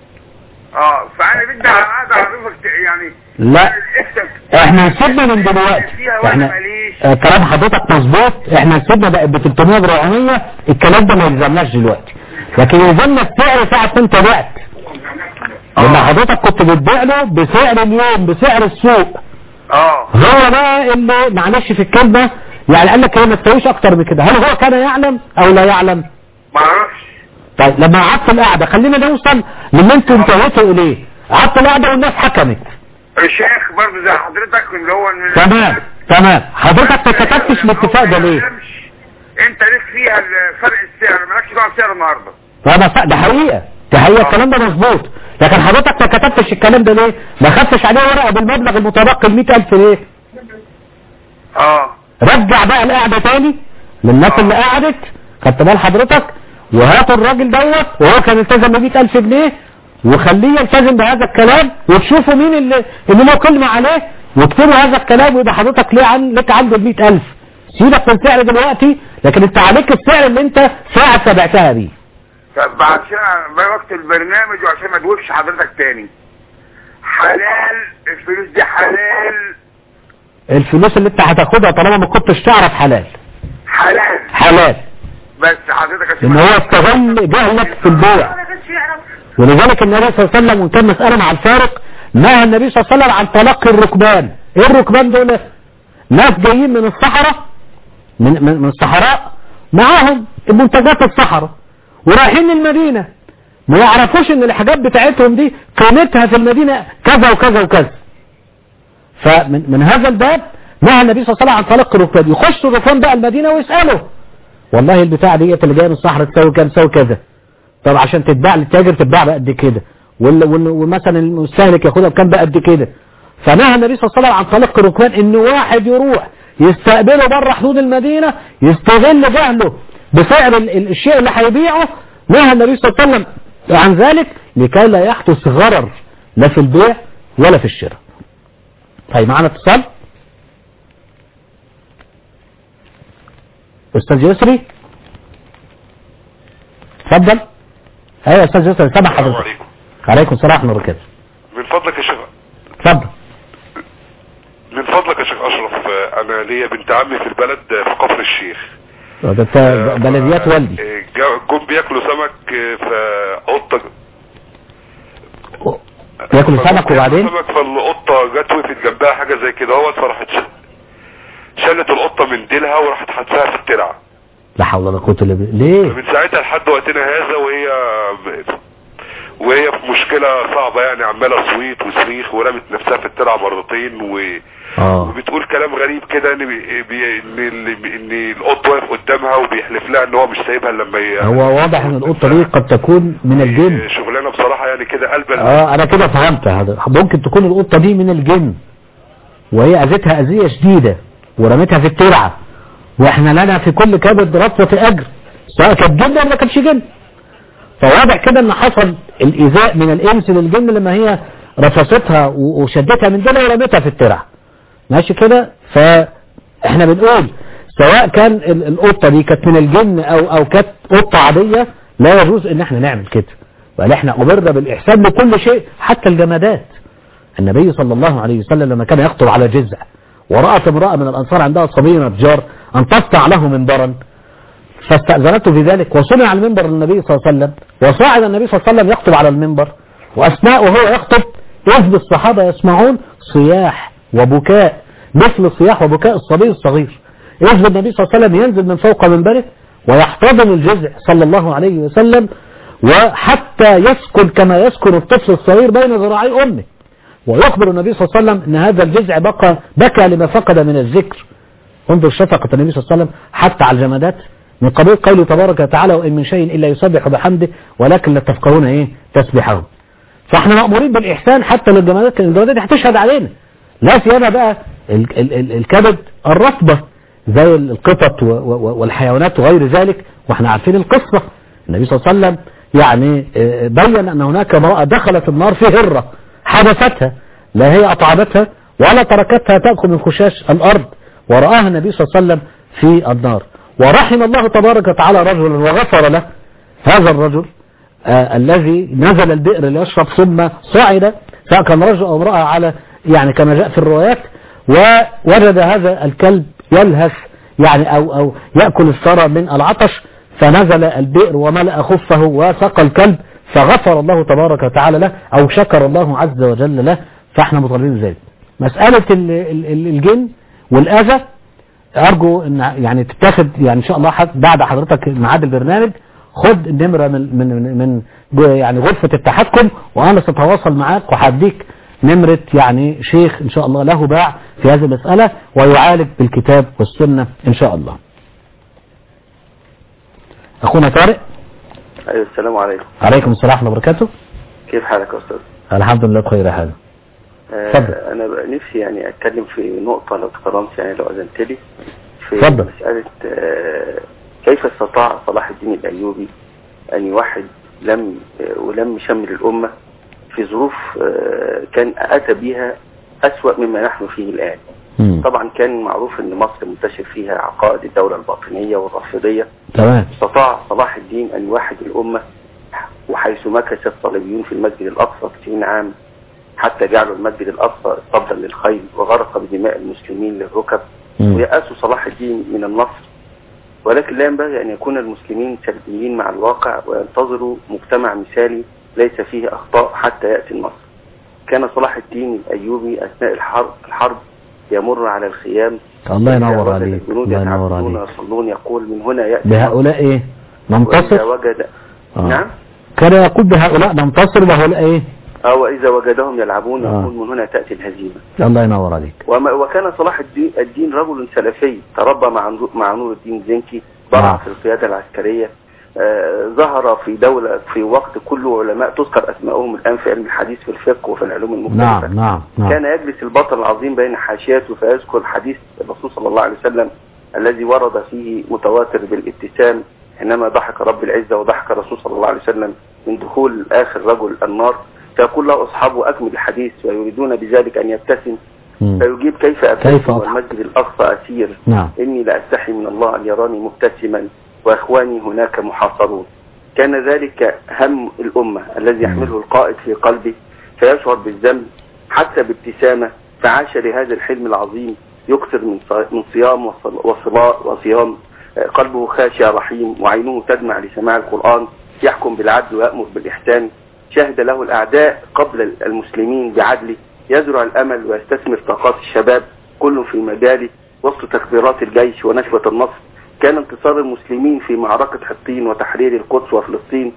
اه فانا بدي قاعده اعرفك يعني لا اكتب احنا نسيبنا من دلوقتي فيها وانا احنا ماليش آه، كلام حضرتك مظبوط احنا نسيبنا بقى ب 300 ب 400 الكلام ده ما يلزمناش دلوقتي لكن يلزمنا السعر ساعة انت بعت لما حضرتك كنت بتبيع له بسعر اليوم بسعر السوق اه هو بقى اللي معلش في الكلمة يعني قال لك هي ما تسويش اكتر من كده هل هو كان يعلم او لا يعلم ما اعرفش طيب لما قعدت القعدة خلينا نوصل للي انتوا انتهيتوا اليه قعدت القعدة والناس حكمت الشيخ برضه زي حضرتك اللي هو من تمام تمام حضرتك ما كتبتش الاتفاق ده ليه انت ليك فيها فرق السعر مالكش دعوه بسعر النهارده ده ده حقيقة ده حقيقة الكلام ده مظبوط لكن حضرتك ما كتبتش الكلام ده ليه ما خدتش عليه ورقة بالمبلغ المتبقي ال 100000 ليه اه رجع بقى القعدة تاني للناس اللي قعدت خدت بال حضرتك وهاتوا الراجل دوت وهو كان التزم ب 100000 جنيه وخليه يلتزم بهذا الكلام وتشوفوا مين اللي اللي له كلمة عليه واكتبوا هذا الكلام ويبقى حضرتك ليه عن لك عنده ال 100000 سيبك من السعر دلوقتي لكن انت عليك السعر اللي انت ساعة سبعتها بيه طب عشان وقت البرنامج وعشان ما ادوبش حضرتك تاني حلال الفلوس دي حلال الفلوس اللي انت هتاخدها طالما ما كنتش تعرف حلال حلال حلال بس حضرتك ان هو استغل جهلك في البيع ولذلك النبي صلى الله عليه وسلم وكان مسألة مع الفارق نهى النبي صلى الله عليه وسلم عن تلقي الركبان ايه الركبان دول ناس جايين من الصحراء من, من, من الصحراء معاهم منتجات الصحراء ورايحين المدينة ما يعرفوش ان الحاجات بتاعتهم دي قيمتها في المدينة كذا وكذا وكذا فمن من هذا الباب نهى النبي صلى الله عليه وسلم عن تلقي الركبان يخشوا الركبان بقى المدينة ويسألوا والله البتاع ديت اللي جايه من الصحراء تساوي كام تساوي كذا طب عشان تتباع للتاجر تتباع بقد كده وال- وال- ومثلا المستهلك ياخدها بكام بقى قد كده فنهى النبي صلى الله عليه وسلم عن طلاق الركبان ان واحد يروح يستقبله بره حدود المدينة يستغل جهله بسعر ال- ال- الشيء اللي هيبيعه نهى النبي صلى الله عليه وسلم عن ذلك لكي لا يحدث غرر لا في البيع ولا في الشراء طيب معنا اتصال استاذ يسري اتفضل ايوه يا استاذ يسري سامع السلام حضرتك عليكم عليكم السلام ورحمه الله وبركاته من فضلك يا شيخ اتفضل من فضلك يا شيخ اشرف آه، انا ليا بنت عمي في البلد آه، في كفر الشيخ ده انت آه، بلديات ف- والدي آه، جا- جم بياكلوا سمك آه، فقطه ياكلوا سمك وبعدين سمك فالقطه جت وقفت جنبها حاجه زي كده اهوت فراحت ش- شالت القطه من ديلها وراحت حادثاها في الترعه لا حول ولا قوه الا بالله ليه من ساعتها لحد وقتنا هذا وهي وهي في مشكلة صعبة يعني عمالة صويت وصريخ ورمت نفسها في الترعة مرتين و... اه وبتقول كلام غريب كده ان بي... بي... ان ال- ان القط واقف قدامها وبيحلف لها ان هو مش سايبها إلا لما ي... هو واضح ان القطه دي قد تكون من الجن شغلانة بصراحة يعني كده قلب ال- اه انا كده فهمت هذا ممكن تكون القطه دي من الجن وهي اذتها اذيه شديده ورمتها في الترعه واحنا لنا في كل كبد رطوه اجر سواء كانت جن ولا ما كانتش جن فواضح كده ان حصل الايذاء من الانس للجن لما هي رفستها و- وشدتها من دولة ورمتها في الترعه ماشي كده فاحنا بنقول سواء كان ال- القطه دي كانت من الجن او او كانت قطه عاديه لا يجوز ان احنا نعمل كده بل احنا امرنا بالاحسان لكل شيء حتى الجمادات النبي صلى الله عليه وسلم لما كان يخطب على جزع ورأت امرأة من الأنصار عندها صبي نجار أن تصنع له منبرا فاستأذنته في ذلك وصنع المنبر للنبي صلى الله عليه وسلم وصعد النبي صلى الله عليه وسلم يخطب على المنبر وأثناء وهو يخطب إذ الصحابة يسمعون صياح وبكاء مثل صياح وبكاء الصبي الصغير إذ النبي صلى الله عليه وسلم ينزل من فوق منبره ويحتضن الجزع صلى الله عليه وسلم وحتى يسكن كما يسكن الطفل الصغير بين ذراعي أمه ويخبر النبي صلى الله عليه وسلم أن هذا الجزع بقى بكى لما فقد من الذكر انظر شفقة النبي صلى الله عليه وسلم حتى على الجمادات من قبيل قوله تبارك وتعالى وإن من شيء إلا يسبح بحمده ولكن لا تفقهون إيه تسبحه فاحنا مأمورين بالإحسان حتى للجمادات لأن الجمادات دي هتشهد علينا لا سيما بقى ال ال ال الكبد الرطبة زي القطط و- و- والحيوانات وغير ذلك واحنا عارفين القصة النبي صلى الله عليه وسلم يعني آه، بين أن هناك امرأة دخلت النار في هرة حبستها لا هي أطعمتها ولا تركتها تأكل من خشاش الأرض ورآها النبي صلى الله عليه وسلم في النار ورحم الله تبارك وتعالى رجلا وغفر له هذا الرجل آه الذي نزل البئر ليشرب ثم صعد سواء كان رجل أو امرأة على يعني كما جاء في الروايات ووجد هذا الكلب يلهث يعني أو, أو يأكل الثرى من العطش فنزل البئر وملأ خفه وسقى الكلب فغفر الله تبارك وتعالى له أو شكر الله عز وجل له فاحنا مطالبين بذلك مسألة ال- ال- ال- الجن والأذى أرجو أن يعني تتاخد يعني إن شاء الله حد بعد حضرتك ميعاد البرنامج خد النمرة من من من, من جو- يعني غرفة التحكم وأنا سأتواصل معاك وهديك نمرة يعني شيخ إن شاء الله له باع في هذه المسألة ويعالج بالكتاب والسنة إن شاء الله أخونا طارق ايوه السلام عليكم عليكم السلام ورحمة الله وبركاته كيف حالك يا استاذ الحمد لله بخير يا حاجة آه، اتفضل. انا بقى نفسي يعني اتكلم في نقطة لو تكرمت يعني لو اذنت لي في اتفضل. مسألة آه، كيف استطاع صلاح الدين الايوبي ان يوحد لم آه، ولم شمل الامة في ظروف آه، كان اتى بها اسوأ مما نحن فيه الان مم. طبعا كان معروف ان مصر منتشر فيها عقائد الدولة الباطنية والرافضية تمام استطاع صلاح الدين أن يوحد الأمة وحيث مكث الصليبيون في المسجد الأقصى 90 عام حتى جعلوا المسجد الأقصى اسطبلا للخيل وغرق بدماء المسلمين للركب مم. ويأسوا صلاح الدين من النصر ولكن لا ينبغي أن يكون المسلمين سلبيين مع الواقع وينتظروا مجتمع مثالي ليس فيه أخطاء حتى يأتي النصر كان صلاح الدين الأيوبي أثناء الحرب الحرب يمر على الخيام الله إذا ينور وجد عليك الجنود الله ينور يتعبدون عليك ويصلون يقول من هنا يأتي بهؤلاء ايه وإذا ننتصر وجد آه. نعم كان يقول بهؤلاء ننتصر وهؤلاء ايه أو إذا وجدهم يلعبون آه. يقول من هنا تأتي الهزيمة الله ينور عليك وما وكان صلاح الدين, الدين رجل سلفي تربى مع نور- مع نور الدين زنكي نعم. ضرع في القيادة العسكرية آه، ظهر في دولة في وقت كل علماء تذكر أسمائهم الآن في علم الحديث في الفقه وفي العلوم المختلفة نعم نعم نعم كان يجلس البطل العظيم بين حاشيته فيذكر حديث الرسول صلى الله عليه وسلم الذي ورد فيه متواتر بالابتسام حينما ضحك رب العزة وضحك الرسول صلى الله عليه وسلم من دخول آخر رجل النار فيقول له أصحابه أكمل الحديث ويريدون بذلك أن يبتسم مم. فيجيب كيف كيف أبتسم أضحك؟ والمسجد الأقصى أسير نعم إني لأستحي من الله أن يراني مبتسما وإخواني هناك محاصرون كان ذلك هم الأمة الذي يحمله القائد في قلبه فيشعر بالذنب حتى بابتسامة فعاش لهذا الحلم العظيم يكثر من ص- من صيام وصل- وصلاة وصيام آه، قلبه خاشع رحيم وعينه تدمع لسماع القرآن يحكم بالعدل ويأمر بالإحسان شهد له الأعداء قبل المسلمين بعدله يزرع الأمل ويستثمر طاقات الشباب كل في مجاله وسط تكبيرات الجيش ونشوة النصر كان انتصار المسلمين في معركة حطين وتحرير القدس وفلسطين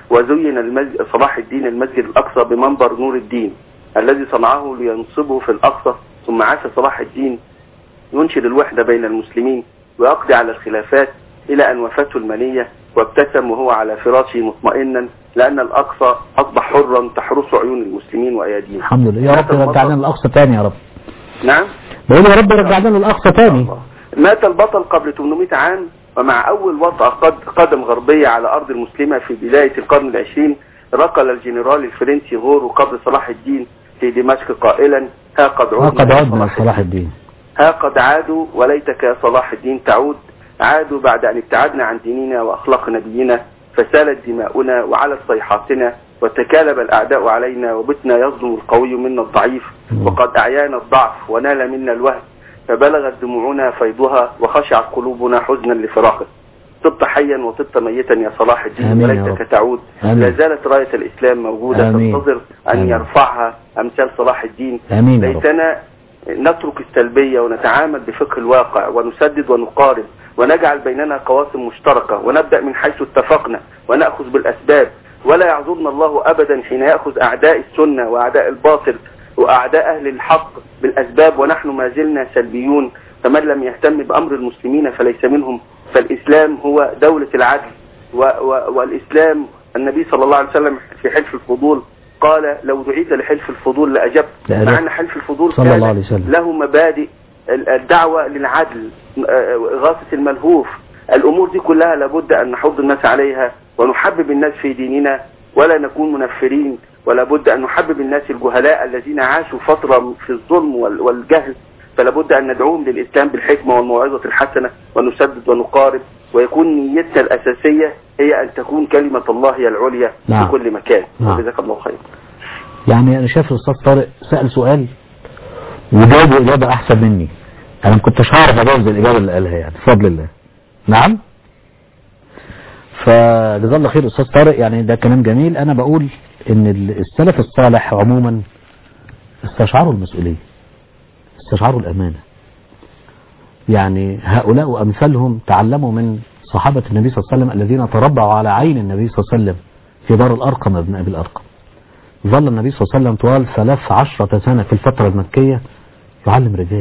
وزين المسجد صلاح الدين المسجد الأقصى بمنبر نور الدين الذي صنعه لينصبه في الأقصى ثم عاش صلاح الدين ينشد الوحدة بين المسلمين ويقضي على الخلافات إلى أن وفاته المنية وابتسم وهو على فراشه مطمئنا لأن الأقصى أصبح حرا تحرس عيون المسلمين وأياديهم الحمد لله يا رب مات رجع لنا البطل- الأقصى تاني يا رب نعم بقول يا رب رجع لنا الأقصى تاني مات البطل قبل 800 عام ومع أول وطأة قد قدم غربية على أرض المسلمة في بداية القرن العشرين رقل الجنرال الفرنسي غور قبر صلاح الدين في دمشق قائلا ها قد عدنا وقد يا عدنا صلاح الدين ها قد عادوا وليتك يا صلاح الدين تعود عادوا بعد أن ابتعدنا عن ديننا وأخلاق نبينا فسالت دماؤنا وعلت صيحاتنا وتكالب الأعداء علينا وبتنا يظلم القوي منا الضعيف وقد أعيانا الضعف ونال منا الوهن فبلغت دموعنا فيضها وخشعت قلوبنا حزنا لفراقك طبت حيا وطبت ميتا يا صلاح الدين آمين يا وليتك رب. تعود آمين. لا زالت راية الإسلام موجودة آمين. تنتظر أن آمين. يرفعها أمثال صلاح الدين آمين يا رب ليتنا نترك السلبية ونتعامل بفقه الواقع ونسدد ونقارن ونجعل بيننا قواسم مشتركة ونبدأ من حيث اتفقنا ونأخذ بالأسباب ولا يعذرنا الله أبدا حين يأخذ أعداء السنة وأعداء الباطل وأعداء أهل الحق بالأسباب ونحن ما زلنا سلبيون فمن لم يهتم بأمر المسلمين فليس منهم فالإسلام هو دولة العدل و و والإسلام النبي صلى الله عليه وسلم في حلف الفضول قال لو دعيت لحلف الفضول لأجبت لأجبت. مع أن حلف الفضول صلى كان الله عليه وسلم. له مبادئ ال- الدعوة للعدل آه، إغاثة الملهوف الأمور دي كلها لابد أن نحض الناس عليها ونحبب الناس في ديننا ولا نكون منفرين ولا بد أن نحبب الناس الجهلاء الذين عاشوا فترة في الظلم وال- والجهل فلا بد أن ندعوهم للإسلام بالحكمة والموعظة الحسنة ونسدد ونقارب ويكون نيتنا الأساسية هي أن تكون كلمة الله هي العليا نعم. في كل مكان نعم. جزاك الله خير يعني أنا شايف الأستاذ طارق سأل سؤال وجاوب إجابة أحسن مني أنا ما كنتش هعرف أجاوب الإجابة اللي قالها يعني بفضل الله نعم فجزاه الله خير أستاذ طارق يعني ده كلام جميل أنا بقول إن السلف الصالح عموما استشعروا المسؤولية استشعروا الأمانة يعني هؤلاء وأمثالهم تعلموا من صحابة النبي صلى الله عليه وسلم الذين تربعوا على عين النبي صلى الله عليه وسلم في دار الأرقم ابن أبي الأرقم ظل النبي صلى الله عليه وسلم طوال ثلاث عشرة سنة في الفترة المكية يعلم رجال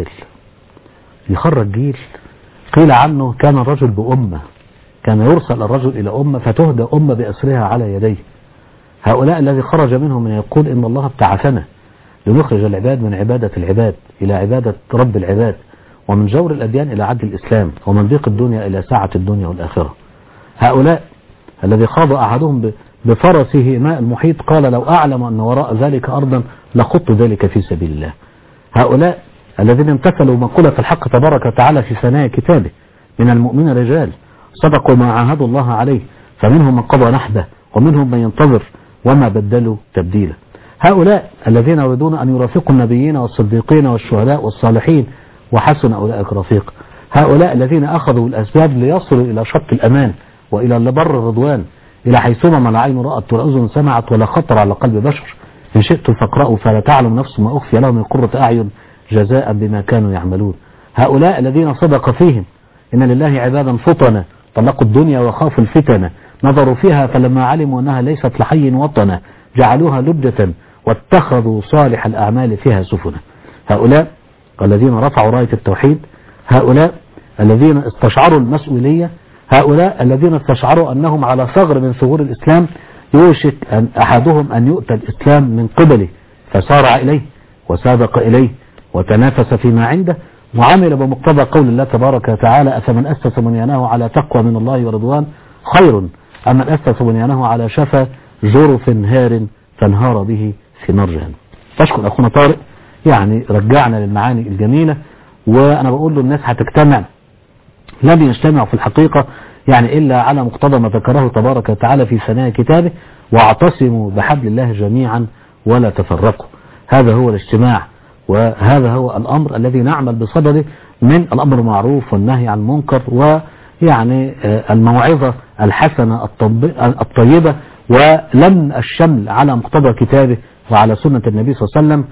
يخرج جيل قيل عنه كان الرجل بأمة كان يرسل الرجل إلى أمة فتهدى أمة بأسرها على يديه هؤلاء الذي خرج منهم من يقول إن الله ابتعثنا لنخرج العباد من عبادة العباد إلى عبادة رب العباد ومن جور الأديان إلى عدل الإسلام ومن ضيق الدنيا إلى سعة الدنيا والآخرة هؤلاء الذي خاض أحدهم ب- بفرسه ماء المحيط قال لو أعلم أن وراء ذلك أرضا لخط ذلك في سبيل الله هؤلاء الذين امتثلوا مقولة الحق تبارك وتعالى في ثنايا كتابه من المؤمن رجال صدقوا ما عاهدوا الله عليه فمنهم من قضى نحبه ومنهم من ينتظر وما بدلوا تبديلا هؤلاء الذين يريدون أن يرافقوا النبيين والصديقين والشهداء والصالحين وحسن أولئك رفيق هؤلاء الذين أخذوا الأسباب ليصلوا إلى شط الأمان وإلى لبر الرضوان إلى حيثما ما لا عين رأت ولا أذن سمعت ولا خطر على قلب بشر إن شئتم فاقرأوا فلا تعلم نفس ما أخفي لهم من قرة أعين جزاء بما كانوا يعملون هؤلاء الذين صدق فيهم إن لله عبادا فطنا طلقوا الدنيا وخافوا الفتن نظروا فيها فلما علموا أنها ليست لحي وطنا جعلوها لجة واتخذوا صالح الأعمال فيها سفنا هؤلاء الذين رفعوا راية التوحيد هؤلاء الذين استشعروا المسؤولية هؤلاء الذين استشعروا أنهم على ثغر من ثغور الإسلام يوشك أن أحدهم أن يؤتى الإسلام من قبله فسارع إليه وسابق إليه وتنافس فيما عنده وعمل بمقتضى قول الله تبارك وتعالى أفمن أسس بنيانه على تقوى من الله ورضوان خير أم من أسس بنيانه على شفا جرف هار فانهار به في نار جهنم أشكر أخونا طارق يعني رجعنا للمعاني الجميلة وأنا بقول له الناس هتجتمع لم يجتمعوا في الحقيقة يعني إلا على مقتضى ما ذكره تبارك وتعالى في ثنايا كتابه واعتصموا بحبل الله جميعا ولا تفرقوا هذا هو الاجتماع وهذا هو الأمر الذي نعمل بصدده من الأمر المعروف والنهي عن المنكر ويعني آه، الموعظة الحسنة الطب- الطيبة ولم الشمل على مقتضى كتابه وعلى سنة النبي صلى الله عليه وسلم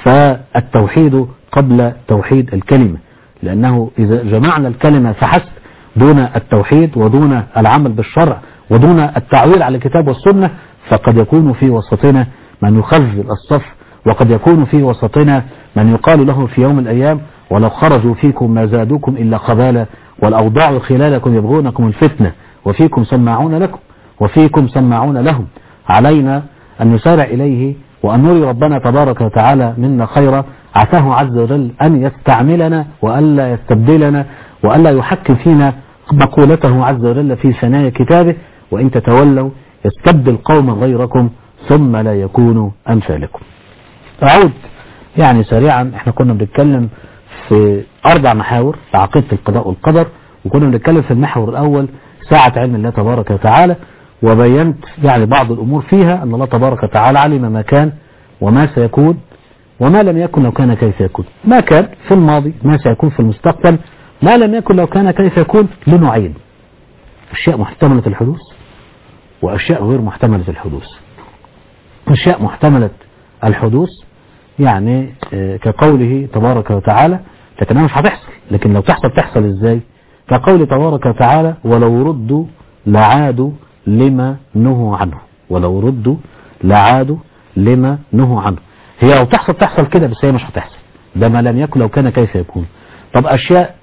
فالتوحيد قبل توحيد الكلمة لأنه إذا جمعنا الكلمة فحسب دون التوحيد ودون العمل بالشرع ودون التعويل على الكتاب والسنة فقد يكون في وسطنا من يخذل الصف وقد يكون في وسطنا من يقال له في يوم الأيام ولو خرجوا فيكم ما زادوكم إلا خبالا والأوضاع خلالكم يبغونكم الفتنة وفيكم سماعون لكم وفيكم سماعون لهم علينا أن نسارع إليه وأن نري ربنا تبارك وتعالى منا خيرا عساه عز وجل أن يستعملنا وألا يستبدلنا وألا يحكم فينا مقولته عز وجل في ثنايا كتابه وإن تتولوا يستبدل قوما غيركم ثم لا يكونوا أمثالكم أعود يعني سريعا احنا كنا بنتكلم في أربع محاور في عقيدة القضاء والقدر وكنا بنتكلم في المحور الأول ساعة علم الله تبارك وتعالى وبينت يعني بعض الأمور فيها أن الله تبارك وتعالى علم ما كان وما سيكون وما لم يكن لو كان كيف يكون ما كان في الماضي ما سيكون في المستقبل ما لم يكن لو كان كيف يكون لنوعين أشياء محتملة الحدوث وأشياء غير محتملة الحدوث أشياء محتملة الحدوث يعني آه، كقوله تبارك وتعالى لكنها مش هتحصل لكن لو تحصل تحصل ازاي كقول تبارك وتعالى ولو ردوا لعادوا لما نهوا عنه ولو ردوا لعادوا لما نهوا عنه هي لو تحصل تحصل كده بس هي مش هتحصل ده ما لم يكن لو كان كيف يكون طب أشياء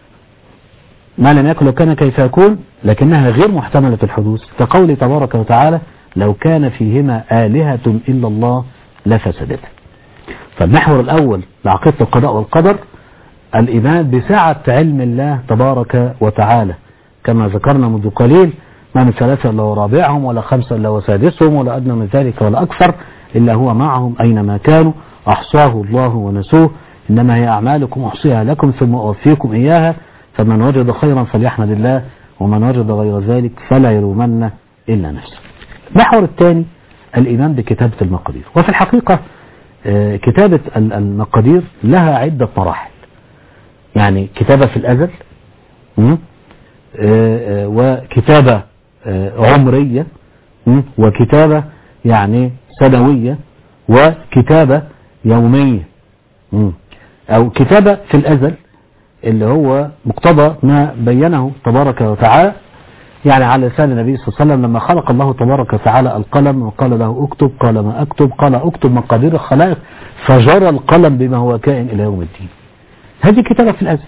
ما لم يكن لو كان كيف يكون لكنها غير محتملة الحدوث كقول تبارك وتعالى لو كان فيهما آلهة إلا الله لفسدتا فالمحور الأول لعقيدة القضاء والقدر الإيمان بسعة علم الله تبارك وتعالى كما ذكرنا منذ قليل ما من ثلاثة إلا ورابعهم ولا خمسة إلا وسادسهم ولا أدنى من ذلك ولا أكثر إلا هو معهم أينما كانوا أحصاه الله ونسوه إنما هي أعمالكم أحصيها لكم ثم أوفيكم إياها فمن وجد خيرا فليحمد الله ومن وجد غير ذلك فلا يلومن إلا نفسه المحور الثاني الإيمان بكتابة المقادير وفي الحقيقة آه، كتابة ال- المقادير لها عدة مراحل يعني كتابة في الأزل م? آه، آه، وكتابة آه، عمرية م? وكتابة يعني سنوية وكتابة يومية م? أو كتابة في الأزل اللي هو مقتضى ما بينه تبارك وتعالى يعني على لسان النبي صلى الله عليه وسلم لما خلق الله تبارك وتعالى القلم وقال له اكتب قال ما اكتب قال اكتب مقادير الخلائق فجرى القلم بما هو كائن الى يوم الدين هذه كتابة في الازل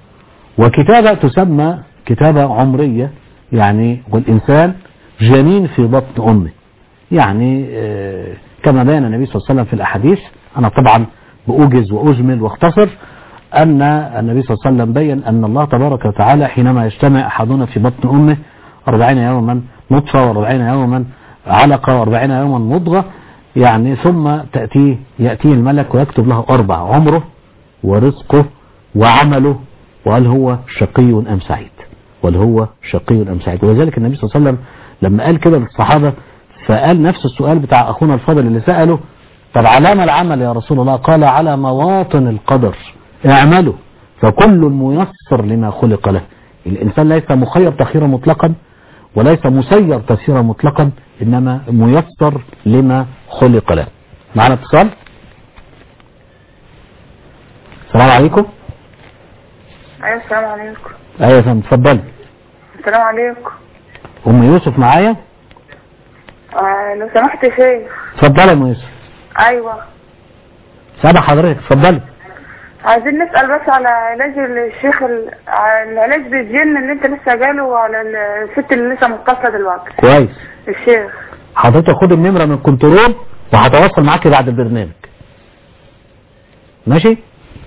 وكتابة تسمى كتابة عمرية يعني والانسان جنين في بطن امه يعني آه، كما بين النبي صلى الله عليه وسلم في الاحاديث انا طبعا باوجز واجمل واختصر أن النبي صلى الله عليه وسلم بين أن الله تبارك وتعالى حينما يجتمع أحدنا في بطن أمه أربعين يوما نطفة وأربعين يوما علقة وأربعين يوما مضغة يعني ثم تأتيه يأتيه الملك ويكتب له أربع عمره ورزقه وعمله وهل هو شقي أم سعيد وهل هو شقي أم سعيد ولذلك النبي صلى الله عليه وسلم لما قال كده للصحابة فقال نفس السؤال بتاع أخونا الفاضل اللي سأله طب علامة العمل يا رسول الله قال على مواطن القدر اعملوا فكل ميسر لما خلق له الإنسان ليس مخير تخيرا مطلقا وليس مسير تسيرا مطلقا إنما ميسر لما خلق له معنا اتصال السلام عليكم ايوه السلام عليكم ايوه يا فندم اتفضلي السلام عليكم ام يوسف معايا آه لو سمحت يا شيخ اتفضلي يا ام يوسف ايوه سامع حضرتك اتفضلي عايزين نسأل بس على علاج الشيخ ال- على العلاج بالجن اللي انت لسه جاله وعلى الست اللي لسه متصلة دلوقتي كويس الشيخ حضرتك خد النمرة من الكنترول وهتواصل معاك بعد البرنامج ماشي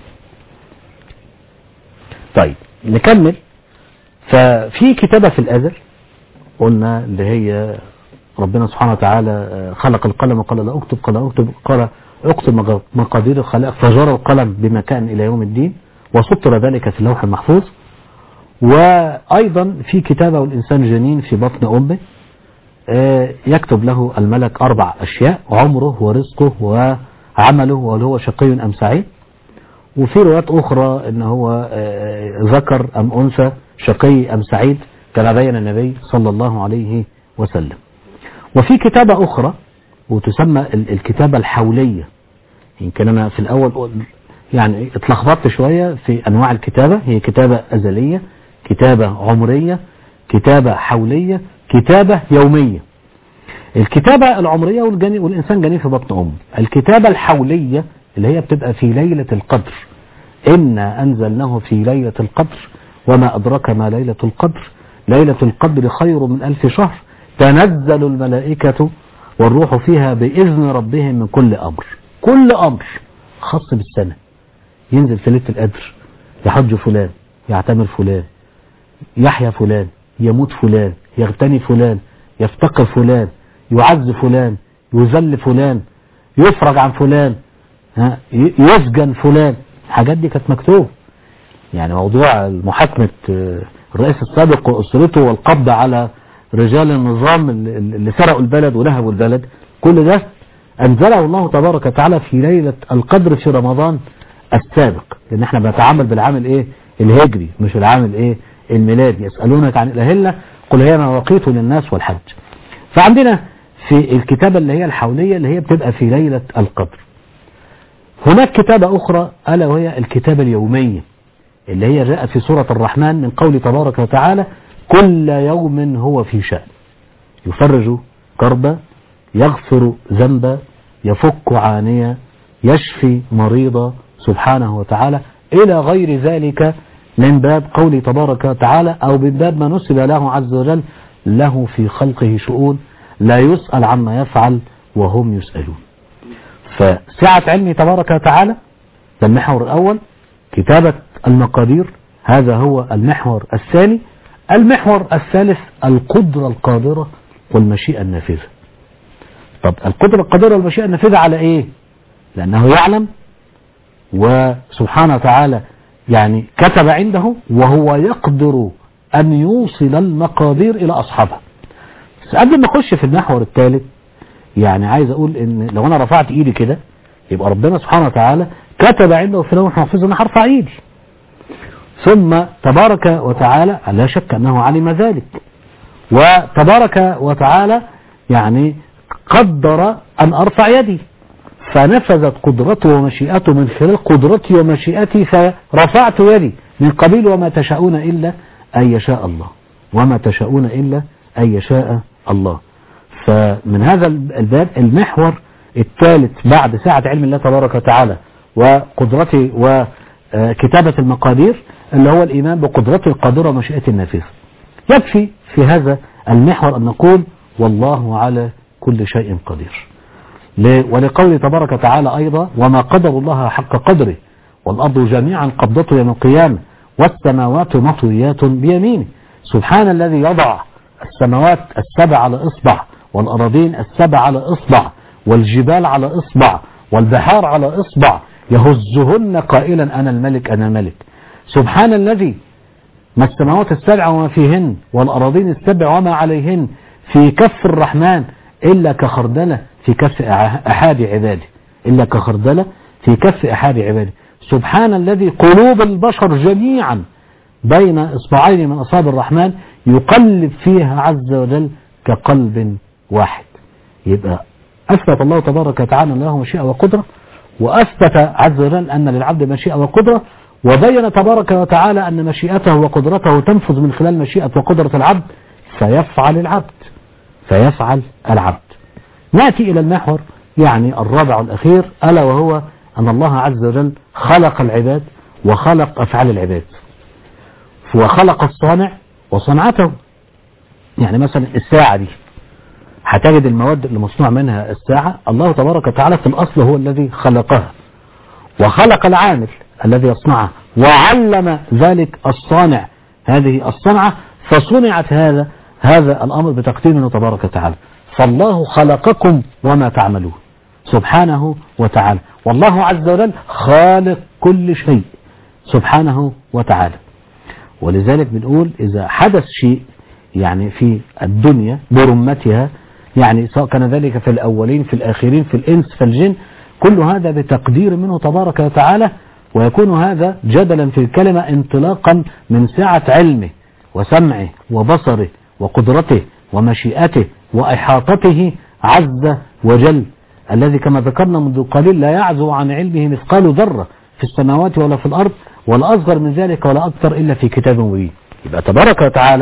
طيب نكمل ففي كتابة في الأزل قلنا اللي هي ربنا سبحانه وتعالى آه، خلق القلم وقال لا اكتب قال اكتب قال اكتب مق- مقادير الخلائق فجرى القلم بمكان إلى يوم الدين وسطر ذلك في اللوح المحفوظ وأيضا في كتابة والإنسان جنين في بطن أمه آه، يكتب له الملك أربع أشياء عمره ورزقه وعمله وهل هو شقي أم سعيد وفي روايات أخرى أن هو آه، ذكر أم أنثى شقي أم سعيد كما بين النبي صلى الله عليه وسلم وفي كتابة أخرى وتسمى ال- الكتابة الحولية يمكن أنا في الأول قل- يعني اتلخبطت شوية في أنواع الكتابة هي كتابة أزلية كتابة عمرية كتابة حولية كتابة يومية الكتابة العمرية والجني والإنسان جنين في بطن أمه الكتابة الحولية اللي هي بتبقى في ليلة القدر إنا أنزلناه في ليلة القدر وما أدرك ما ليلة القدر ليلة القدر خير من ألف شهر تنزل الملائكة والروح فيها بإذن ربهم من كل أمر كل أمر خاص بالسنة ينزل في ليلة القدر يحج فلان يعتمر فلان يحيى فلان يموت فلان يغتني فلان يفتقر فلان يعز فلان يذل فلان يفرج عن فلان ها ي- يسجن فلان الحاجات دي كانت مكتوبة يعني موضوع محاكمة آه، الرئيس السابق وأسرته والقبض على رجال النظام اللي اللي سرقوا البلد ونهبوا البلد كل ده أنزله الله تبارك وتعالى في ليلة القدر في رمضان السابق لأن احنا بنتعامل بالعام الايه الهجري مش العام الايه الميلادي يسألونك عن الأهلة قل هي مواقيت للناس والحج فعندنا في الكتابة اللي هي الحولية اللي هي بتبقى في ليلة القدر هناك كتابة أخرى ألا وهي الكتابة اليومية اللي هي جاءت في سورة الرحمن من قول تبارك وتعالى كل يوم هو في شأن يفرج كربا يغفر ذنبا يفك عانيا يشفي مريضا سبحانه وتعالى إلى غير ذلك من باب قول تبارك وتعالى أو من باب ما نسب له عز وجل له في خلقه شؤون لا يسأل عما يفعل وهم يسألون فسعة علمه تبارك وتعالى ده المحور الأول كتابة المقادير هذا هو المحور الثاني المحور الثالث القدرة القادرة والمشيئة النافذة طب القدرة القادرة والمشيئة النافذة على ايه لأنه يعلم وسبحانه وتعالى يعني كتب عنده وهو يقدر أن يوصل المقادير إلى أصحابها بس قبل ما أخش في المحور الثالث يعني عايز أقول إن لو أنا رفعت إيدي كده يبقى ربنا سبحانه وتعالى كتب عنده في لوح محفوظ أن هرفع إيدي ثم تبارك وتعالى لا شك أنه علم ذلك وتبارك وتعالى يعني قدر أن أرفع يدي فنفذت قدرته ومشيئته من خلال قدرتي ومشيئتي فرفعت يدي من قبيل وما تشاءون إلا أن يشاء الله وما تشاءون إلا أن يشاء الله فمن هذا الباب المحور الثالث بعد ساعة علم الله تبارك وتعالى وقدرته وكتابة المقادير اللي هو الإيمان بقدرته القادرة ومشيئته النافذة يكفي في هذا المحور أن نقول والله على كل شيء قدير ولقول تبارك وتعالى أيضا وما قدر الله حق قدره والأرض جميعا قبضته يوم القيامة والسماوات مطويات بيمينه سبحان الذي يضع السماوات السبع على إصبع والأراضين السبع على إصبع والجبال على إصبع والبحار على إصبع يهزهن قائلا أنا الملك أنا الملك سبحان الذي ما السماوات السبع وما فيهن والأراضين السبع وما عليهن في كف الرحمن إلا كخردلة في كف أحد عباده إلا كخردلة في كف أحد عباده سبحان الذي قلوب البشر جميعا بين إصبعين من أصابع الرحمن يقلب فيها عز وجل كقلب واحد يبقى أثبت الله تبارك وتعالى له مشيئة وقدرة وأثبت عز وجل أن للعبد مشيئة وقدرة وبين تبارك وتعالى أن مشيئته وقدرته تنفذ من خلال مشيئة وقدرة العبد فيفعل العبد فيفعل العبد نأتي إلى المحور يعني الرابع الأخير ألا وهو أن الله عز وجل خلق العباد وخلق أفعال العباد وخلق الصانع وصنعته يعني مثلا الساعة دي هتجد المواد اللي مصنوع منها الساعة الله تبارك وتعالى في الأصل هو الذي خلقها وخلق العامل الذي يصنعها وعلم ذلك الصانع هذه الصنعة فصنعت هذا هذا الأمر بتقدير منه تبارك وتعالى فالله خلقكم وما تعملون سبحانه وتعالى والله عز وجل خالق كل شيء سبحانه وتعالى ولذلك بنقول إذا حدث شيء يعني في الدنيا برمتها يعني سواء كان ذلك في الأولين في الآخرين في الإنس في الجن كل هذا بتقدير منه تبارك وتعالى ويكون هذا جدلا في الكلمة انطلاقا من سعة علمه وسمعه وبصره وقدرته ومشيئته وإحاطته عز وجل الذي كما ذكرنا منذ قليل لا يعزو عن علمه مثقال ذرة في السماوات ولا في الأرض ولا أصغر من ذلك ولا أكثر إلا في كتاب مبين يبقى تبارك وتعالى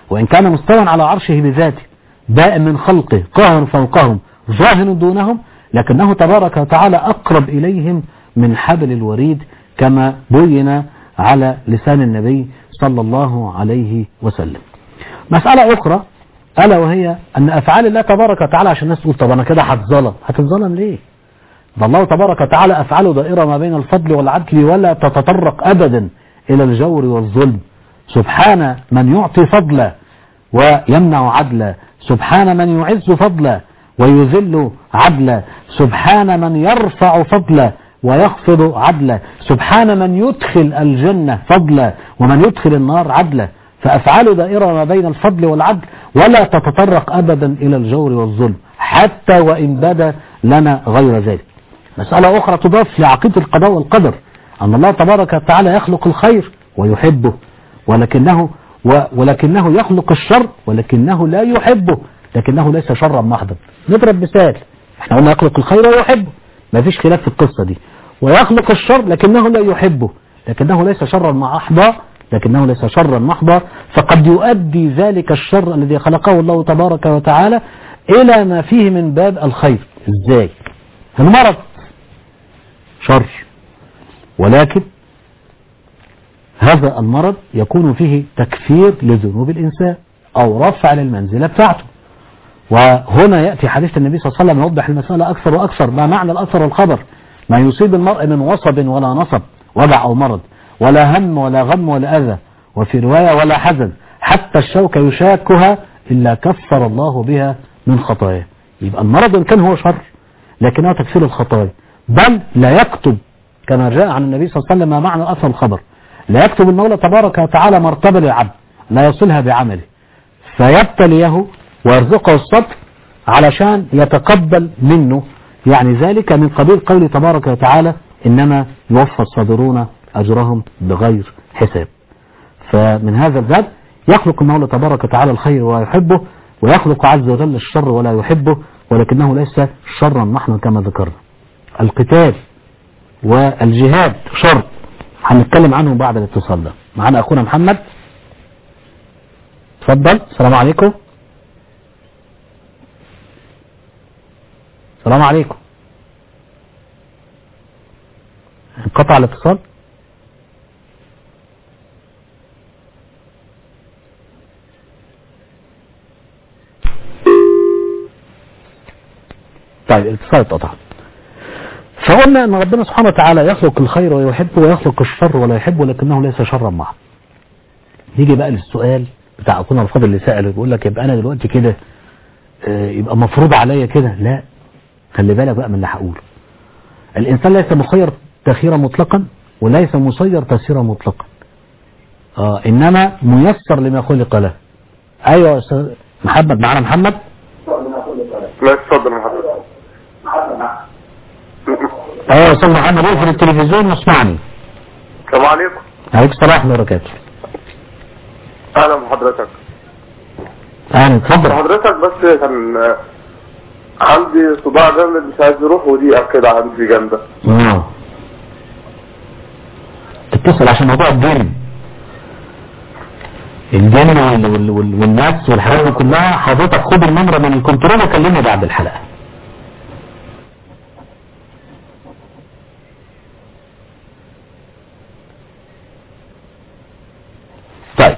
وإن كان مستوى على عرشه بذاته بائن من خلقه قاهر فوقهم ظاهر دونهم لكنه تبارك وتعالى أقرب إليهم من حبل الوريد كما بين على لسان النبي صلى الله عليه وسلم مسألة أخرى ألا وهي أن أفعال الله تبارك وتعالى عشان الناس تقول طب أنا كده هتظلم هتتظلم ليه ده الله تبارك وتعالى أفعاله دائرة ما بين الفضل والعدل ولا تتطرق أبدا إلى الجور والظلم سبحان من يعطي فضلا ويمنع عدلا سبحان من يعز فضلا ويذل عدلا سبحان من يرفع فضلا ويخفض عدلا سبحان من يدخل الجنة فضلا ومن يدخل النار عدلا فأفعال دائرة ما بين الفضل والعدل ولا تتطرق أبدا إلى الجور والظلم حتى وإن بدا لنا غير ذلك مسألة أخرى تضاف لعقيدة القضاء والقدر أن الله تبارك وتعالى يخلق الخير ويحبه ولكنه و ولكنه يخلق الشر ولكنه لا يحبه لكنه ليس شرا محضا نضرب مثال احنا قلنا يخلق الخير ويحبه ما فيش خلاف في القصة دي ويخلق الشر لكنه لا يحبه لكنه ليس شرا محضا لكنه ليس شرا محضا فقد يؤدي ذلك الشر الذي خلقه الله تبارك وتعالى إلى ما فيه من باب الخير ازاي المرض شر ولكن هذا المرض يكون فيه تكفير لذنوب الإنسان أو رفع للمنزلة بتاعته وهنا يأتي حديث النبي صلى الله عليه وسلم يوضح المسألة أكثر وأكثر ما معنى الأثر والخبر ما يصيب المرء من وصب ولا نصب وجع أو مرض ولا هم ولا غم ولا أذى وفي رواية ولا حزن حتى الشوكة يشاكها إلا كفر الله بها من خطاياه يبقى المرض إن كان هو شر لكنه تكفير الخطايا بل لا يكتب كما جاء عن النبي صلى الله عليه وسلم ما معنى أثر الخبر لا يكتب المولى تبارك وتعالى مرتبة للعبد لا يصلها بعمله فيبتليه ويرزقه الصبر علشان يتقبل منه يعني ذلك من قبيل قول تبارك وتعالى إنما يوفى الصابرون أجرهم بغير حساب فمن هذا الباب يخلق المولى تبارك وتعالى الخير ويحبه ويخلق عز وجل الشر ولا يحبه ولكنه ليس شرا محضا كما ذكرنا القتال والجهاد شر هنتكلم عنه بعد الاتصال ده معانا أخونا محمد اتفضل السلام عليكم السلام عليكم انقطع الاتصال طيب الاتصال اتقطع فقلنا ان ربنا سبحانه وتعالى يخلق الخير ويحبه ويخلق الشر ولا يحبه لكنه ليس شرا معه نيجي بقى للسؤال بتاع اخونا الفاضل اللي سأله بيقول لك يبقى انا دلوقتي كده آه، يبقى مفروض عليا كده لا خلي بالك بقى من اللي هقوله الانسان ليس مخير تخيرا مطلقا وليس مسير تسيرا مطلقا آه انما ميسر لما خلق له ايوه يا أستاذ محمد معانا محمد لا اتفضل يا حضرتك ايوه يا استاذ محمد اقفل التلفزيون واسمعني السلام عليكم عليك السلام ورحمه الله وبركاته اهلا بحضرتك اهلا اتفضل حضرتك بس كان آه، عندي صداع جامد مش عايز يروح ودي كده عندي جامده اه تتصل عشان موضوع الدين الجن وال- وال- وال- والناس والحاجات دي كلها حضرتك خد النمرة من الكنترول وكلمني بعد الحلقة طيب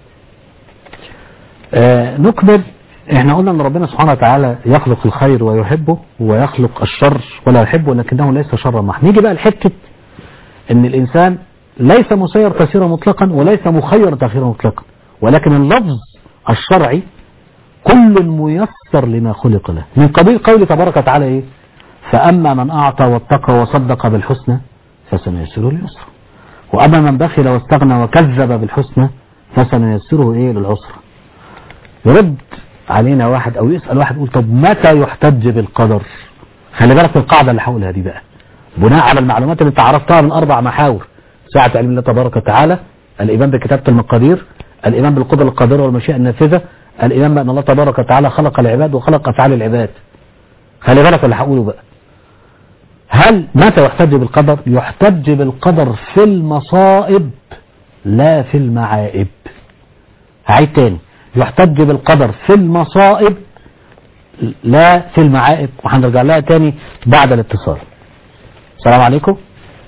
آه نكمل احنا قلنا ان ربنا سبحانه وتعالى يخلق الخير ويحبه ويخلق الشر ولا يحبه لكنه ليس شرا محض نيجي بقى لحته ان الانسان ليس مسير تسيرا مطلقا وليس مخير تخيرا مطلقا ولكن اللفظ الشرعي كل ميسر لما خلق له من قبيل قول تبارك وتعالى ايه فاما من اعطى واتقى وصدق بالحسنى فسنيسره لليسرى واما من بخل واستغنى وكذب بالحسنى فسنيسره ايه للعسرى يرد علينا واحد او يسأل واحد يقول طب متى يحتج بالقدر خلي بالك من القاعدة اللي هقولها دي بقى بناء على المعلومات اللي انت عرفتها من اربع محاور ساعة علم الله تبارك وتعالى الايمان بكتابة المقادير الايمان بالقدرة القادرة والمشيئة النافذة الايمان بان الله تبارك وتعالى خلق العباد وخلق افعال العباد خلي بالك اللي هقوله بقى هل متى يحتج بالقدر يحتج بالقدر في المصائب لا في المعائب هعيد تاني يحتج بالقدر في المصائب لا في المعائب وهنرجع لها تاني بعد الاتصال السلام عليكم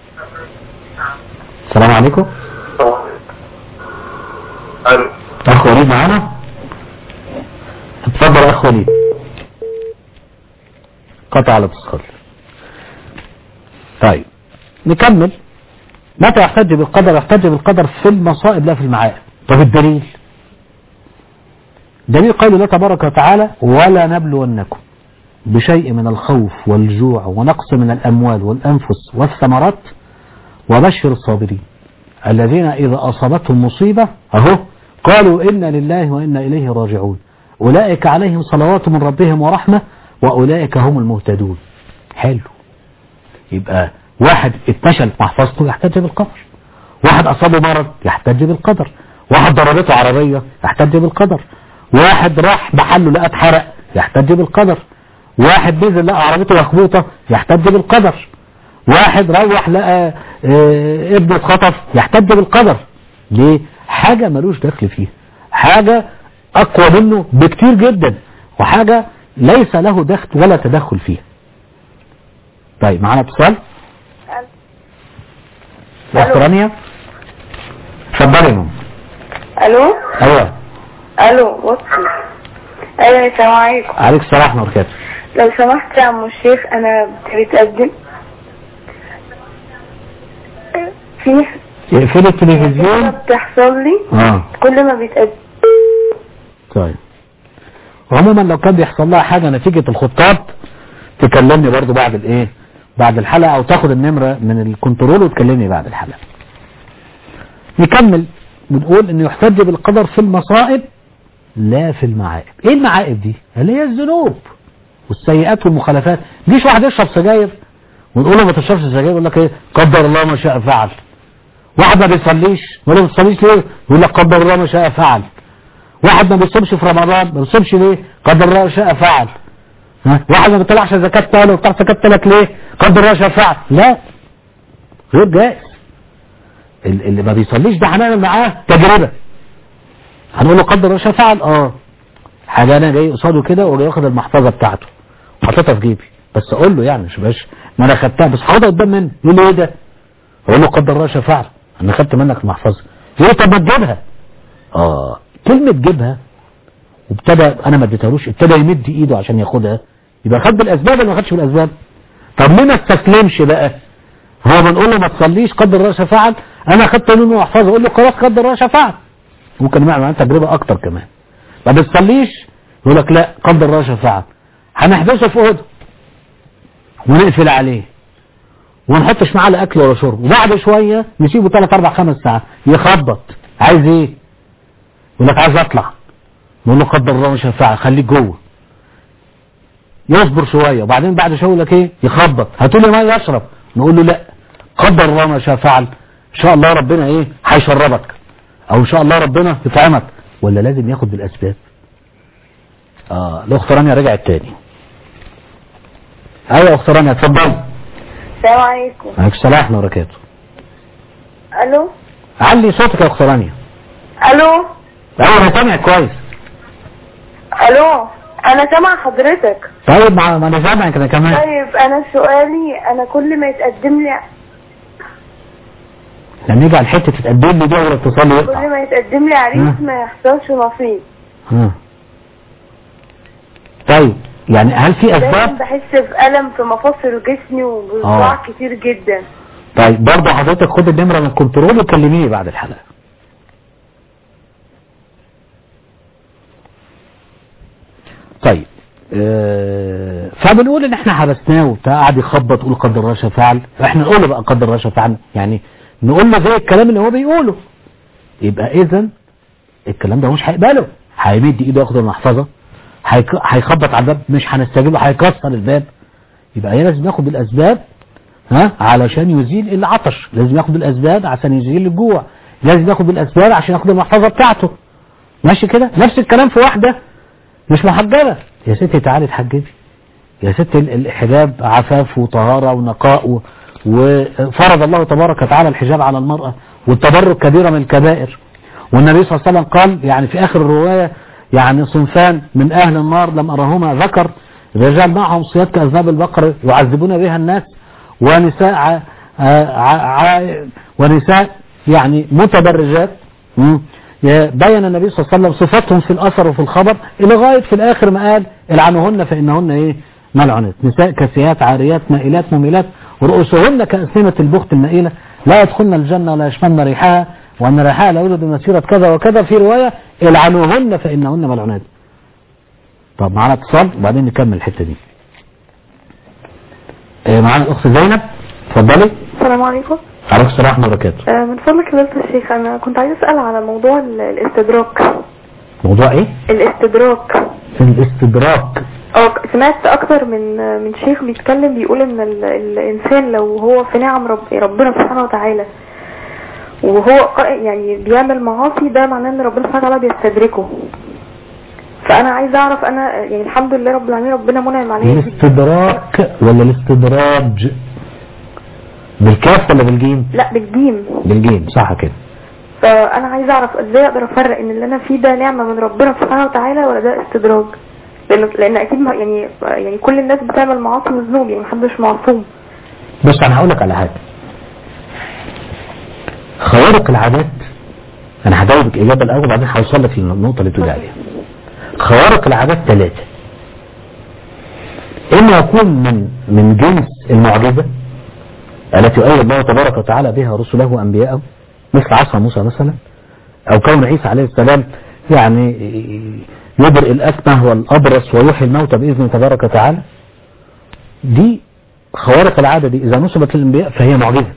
السلام عليكم اخ وليد معانا اتفضل يا اخ وليد قطع الاتصال طيب نكمل متى يحتج بالقدر يحتج بالقدر في المصائب لا في المعائب طب الدليل دليل قول الله تبارك وتعالى ولا نبلونكم بشيء من الخوف والجوع ونقص من الأموال والأنفس والثمرات وبشر الصابرين الذين إذا أصابتهم مصيبة أهو قالوا إنا لله وإنا إليه راجعون أولئك عليهم صلوات من ربهم ورحمة وأولئك هم المهتدون حلو يبقى واحد اتشل محفظته يحتج بالقدر واحد أصابه مرض يحتج بالقدر واحد ضربته عربية يحتج بالقدر واحد راح محله لقى اتحرق يحتج بالقدر واحد نزل لقى عربيته مخبوطة يحتج بالقدر واحد روح لقى اه ابنه اتخطف يحتج بالقدر ليه حاجة ملوش دخل فيها حاجة اقوى منه بكتير جدا وحاجة ليس له دخل ولا تدخل فيها طيب معانا اتصال استرانيا اتفضلي يا ماما الو ايوه الو بصي ايوه السلام عليكم عليك السلام ورحمه الله وبركاته لو سمحت يا عم الشيخ انا بتقدم في اقفلي التلفزيون حاجة بتحصل لي اه كل ما بيتقدم طيب عموما لو كان بيحصل لها حاجة نتيجة الخطاب تكلمني برضو بعد الايه بعد الحلقة او تاخد النمرة من الكنترول وتكلمني بعد الحلقة نكمل بنقول انه يحتج بالقدر في المصائب لا في المعائب ايه المعائب دي اللي هي الذنوب والسيئات والمخالفات مش واحد يشرب سجاير ونقول له ما تشربش سجاير يقول لك ايه قدر الله ما شاء فعل واحد ما بيصليش يقول له ما بتصليش ليه يقول لك قدر الله ما شاء فعل واحد ما بيصومش في رمضان ما بيصومش ليه قدر الله ما شاء فعل ها؟ واحد ما بيطلعش زكاة تاني وبتاع زكاة تلك ليه قدر الله ما شاء فعل لا غير جائز ال- اللي ما بيصليش ده هنعمل معاه تجربة هنقول له قدر الله ما شاء فعل اه حاجة انا جاي قصاده كده وجاي واخد المحفظة بتاعته حطيتها في جيبي بس اقول له يعني مش باش ما انا خدتها بس حاططها قدام مني يقول لي ايه ده اقول له قدر الله ما شاء فعل انا خدت منك المحفظة يقول لي طب ما تجيبها اه كلمة جيبها وابتدى انا ما اديتهالوش ابتدى يمد ايده عشان ياخدها يبقى خد بالاسباب ولا ما خدش بالاسباب طب ليه ما استسلمش بقى هو بنقول له ما تصليش قدر الله شفاعة انا خدت منه محفظه اقول له خلاص قدر الله شفاعة ممكن نعمل معاه تجربه اكتر كمان ما بتصليش يقول لك لا قدر الله شفاعة هنحبسه في اوضه ونقفل عليه ونحطش معاه لا اكل ولا شرب وبعد شويه نسيبه 3 4 5 ساعات يخبط عايز ايه يقول لك عايز اطلع نقول له قدر الله شفاعة خليك جوه يصبر شوية وبعدين بعد شوية يقول لك ايه يخبط هاتوا لي ميه يشرب نقول له لا قدر الله ما شاء فعل ان شاء الله ربنا ايه هيشربك او ان شاء الله ربنا يطعمك ولا لازم ياخد بالاسباب اه الاخت رانيا رجعت تاني ايوه يا اخت رانيا اتفضل السلام عليكم عليك السلام ورحمه الله وبركاته الو علي صوتك يا اخت رانيا الو ايوه انا سامعك كويس الو انا سامع حضرتك طيب ما ما انا سامعك انا كمان طيب انا سؤالي انا كل ما يتقدم لي لما يجي على الحته تتقدم لي دي اول اتصال يقطع كل ما يتقدم لي عريس مم. ما يحصلش نصيب ها. طيب يعني هل في دايما اسباب بحس بألم في مفاصل جسمي وبصداع آه. كتير جدا طيب برضه حضرتك خد النمره من الكنترول وكلميني بعد الحلقه طيب آه فبنقول ان احنا حبسناه وبتاع قعد يخبط يقول قدر الله شاء فعل احنا نقول له بقى قدر الله شاء فعل يعني نقول له زي الكلام اللي هو بيقوله يبقى اذا الكلام ده مش هيقبله هيمد ايده ياخد المحفظه هيك- هيخبط على الباب مش هنستجيب له هيكسر الباب يبقى هي لازم ياخد بالاسباب ها علشان يزيل العطش لازم ياخد بالاسباب عشان يزيل الجوع لازم ياخد بالاسباب عشان ياخد المحفظه بتاعته ماشي كده نفس الكلام في واحده مش محجبه يا ستي تعالي اتحجبي يا ست ال- الحجاب عفاف وطهارة ونقاء و- وفرض الله تبارك وتعالى الحجاب على المرأة والتبرك كبيرة من الكبائر والنبي صلى الله عليه وسلم قال يعني في آخر الرواية يعني صنفان من أهل النار لم أرهما ذكر رجال معهم صياد كأذناب البقر يعذبون بها الناس ونساء ع... ع... ع... ونساء يعني متبرجات مم. بين النبي صلى الله عليه وسلم صفاتهم في الأثر وفي الخبر إلى غاية في الآخر ما قال العنهن فإنهن إيه ملعنات نساء كسيات عاريات مائلات مميلات ورؤوسهن كأسنمة البخت المائلة لا يدخلن الجنة ولا يشمن ريحها وأن ريحها لا يوجد مسيرة كذا وكذا في رواية العنوهن فإنهن ملعنات طب معانا اتصال وبعدين نكمل الحتة دي إيه معانا الأخت زينب اتفضلي السلام عليكم عليكم السلام ورحمة الله وبركاته آه، من فضلك فضيلة الشيخ أنا كنت عايز أسأل على موضوع ال- الاستدراك موضوع ايه الاستدراك في الاستدراك اه سمعت أكتر من من شيخ بيتكلم بيقول إن ال- الإنسان لو هو في نعم رب ربنا سبحانه وتعالى وهو قا- يعني بيعمل معاصي ده معناه إن ربنا سبحانه وتعالى بيستدركه فأنا عايز أعرف أنا يعني الحمد لله رب العالمين ربنا منعم عليا الاستدراك ولا الاستدراج بالكاف ولا بالجيم لا بالجيم بالجيم صح كده فانا عايزه اعرف ازاي اقدر افرق ان اللي انا فيه ده نعمه من ربنا سبحانه وتعالى ولا ده استدراج لان لان اكيد ما- يعني يعني كل الناس بتعمل معاصي وذنوب يعني محدش معصوم بص انا هقول لك على حاجه خوارق العادات انا هجاوبك اجابه الاول وبعدين هوصل لك للنقطه اللي بتقول عليها خوارق العادات ثلاثه اما يكون من من جنس المعجزه التي أيد الله تبارك وتعالى بها رسله وأنبياءه مثل عصا موسى مثلا أو كون عيسى عليه السلام يعني يبرئ الأكمه والأبرص ويحيي الموتى بإذنه تبارك وتعالى دي خوارق العادة دي إذا نسبت للأنبياء فهي معجزة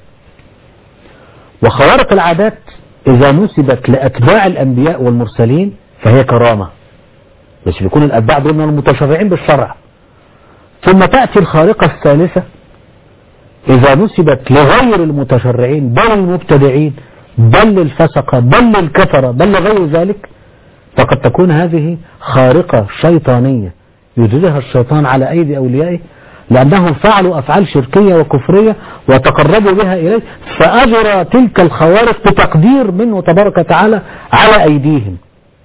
وخوارق العادات إذا نسبت لأتباع الأنبياء والمرسلين فهي كرامة بس بيكون الأتباع دول من المتشرعين بالشرع ثم تأتي الخارقة الثالثة إذا نسبت لغير المتشرعين بل المبتدعين بل للفسقة بل للكفرة بل لغير ذلك فقد تكون هذه خارقة شيطانية يجريها الشيطان على أيدي أوليائه لأنهم فعلوا أفعال شركية وكفرية وتقربوا بها إليه فأجرى تلك الخوارق بتقدير منه تبارك وتعالى على أيديهم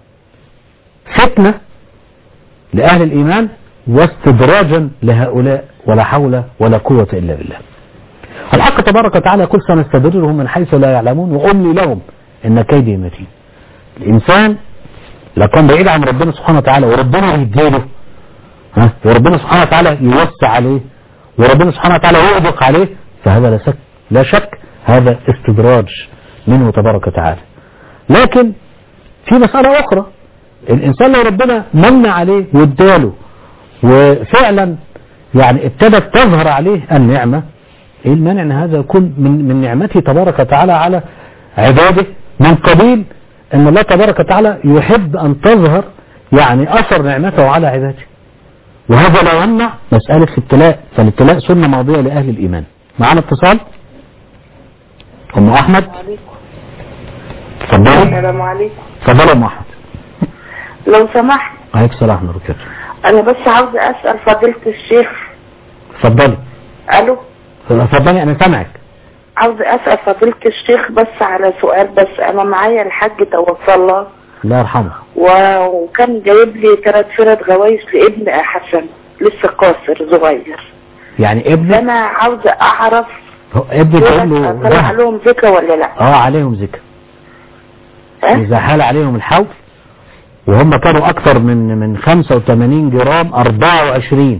فتنة لأهل الإيمان واستدراجا لهؤلاء ولا حول ولا قوة إلا بالله الحق تبارك وتعالى يقول سنستدرجهم من حيث لا يعلمون وأملي لهم إن كيدي متين الإنسان لو كان بعيد عن ربنا سبحانه وتعالى وربنا يديله ها وربنا سبحانه وتعالى يوسع عليه وربنا سبحانه وتعالى يغدق عليه فهذا لا شك لا شك هذا استدراج منه تبارك وتعالى لكن في مسألة أخرى الإنسان لو ربنا من عليه واداله وفعلا يعني ابتدت تظهر عليه النعمة ايه المانع ان هذا يكون من, من نعمته تبارك وتعالى على عباده من قبيل ان الله تبارك وتعالى يحب ان تظهر يعني اثر نعمته على عباده وهذا لا يمنع مسألة الابتلاء فالابتلاء سنة ماضية لأهل الإيمان معنا اتصال أم أحمد اتفضلي السلام عليكم اتفضلي يا أم أحمد لو سمحت عليك السلام ورحمة الله وبركاته انا بس عاوزه اسال فضيله الشيخ اتفضلي الو اتفضلي أنا سامعك عاوزه اسال فضيله الشيخ بس على سؤال بس انا معايا الحاج توفى الله الله يرحمه و- وكان جايب لي ثلاث فرد غوايش لابن حسن لسه قاصر صغير يعني ابنك فانا عاوزه اعرف هو ابنك تقول له طلع ذهب. لهم زكاه ولا لا اه عليهم زكاة إذا حال عليهم الحول وهم كانوا أكثر من من 85 جرام 24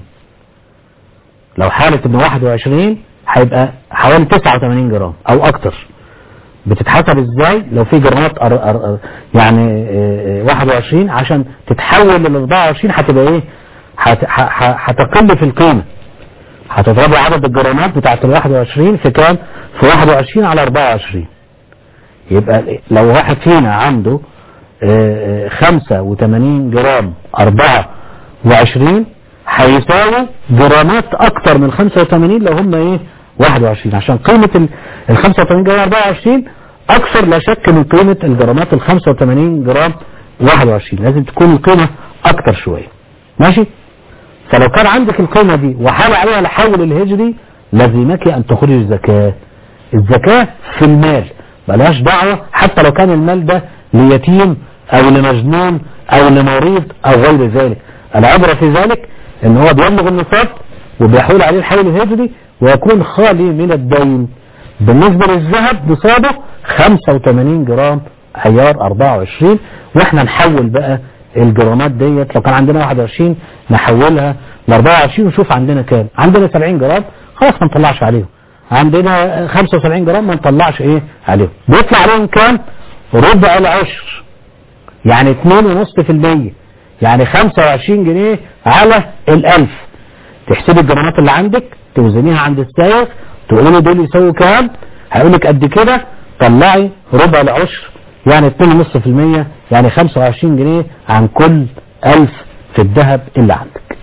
لو حالة إن 21 هيبقى حوالي 89 جرام أو أكثر بتتحسب إزاي لو في جرامات أر أر يعني آه، آه، 21 عشان تتحول لل 24 هتبقى إيه هت- ه- ه- هتقل في القيمة هتضربي عدد الجرامات بتاعت ال 21 في كام في 21 على 24 يبقى لو واحد فينا عنده آه، آه، 85 جرام 24 هيساوي جرامات اكتر من 85 لو هم ايه 21 عشان قيمة ال ال 85 جرام 24 اكثر لا شك من قيمة الجرامات ال 85 جرام 21 لازم تكون القيمة اكتر شوية ماشي فلو كان عندك القيمة دي وحال عليها الحول الهجري لزمك ان تخرج الزكاة الزكاة في المال ملهاش دعوة حتى لو كان المال ده ليتيم او لمجنون او لمريض او غير ذلك العبرة في ذلك ان هو بيبلغ النصاب وبيحول عليه الحول الهجري ويكون خالي من الدين بالنسبة للذهب نصابه 85 جرام عيار 24 واحنا نحول بقى الجرامات ديت لو كان عندنا 21 نحولها ل 24 ونشوف عندنا كام عندنا 70 جرام خلاص ما نطلعش عليهم عندنا 75 جرام ما نطلعش ايه عليهم بيطلع عليهم كام ربع العشر يعني 2.5% يعني 25 جنيه على الألف تحسبي الجرامات اللي عندك توزنيها عند السائق تقولي له دول يساووا كام هيقول لك قد كده طلعي ربع العشر يعني 2.5% يعني 25 جنيه عن كل ألف في الذهب اللي عندك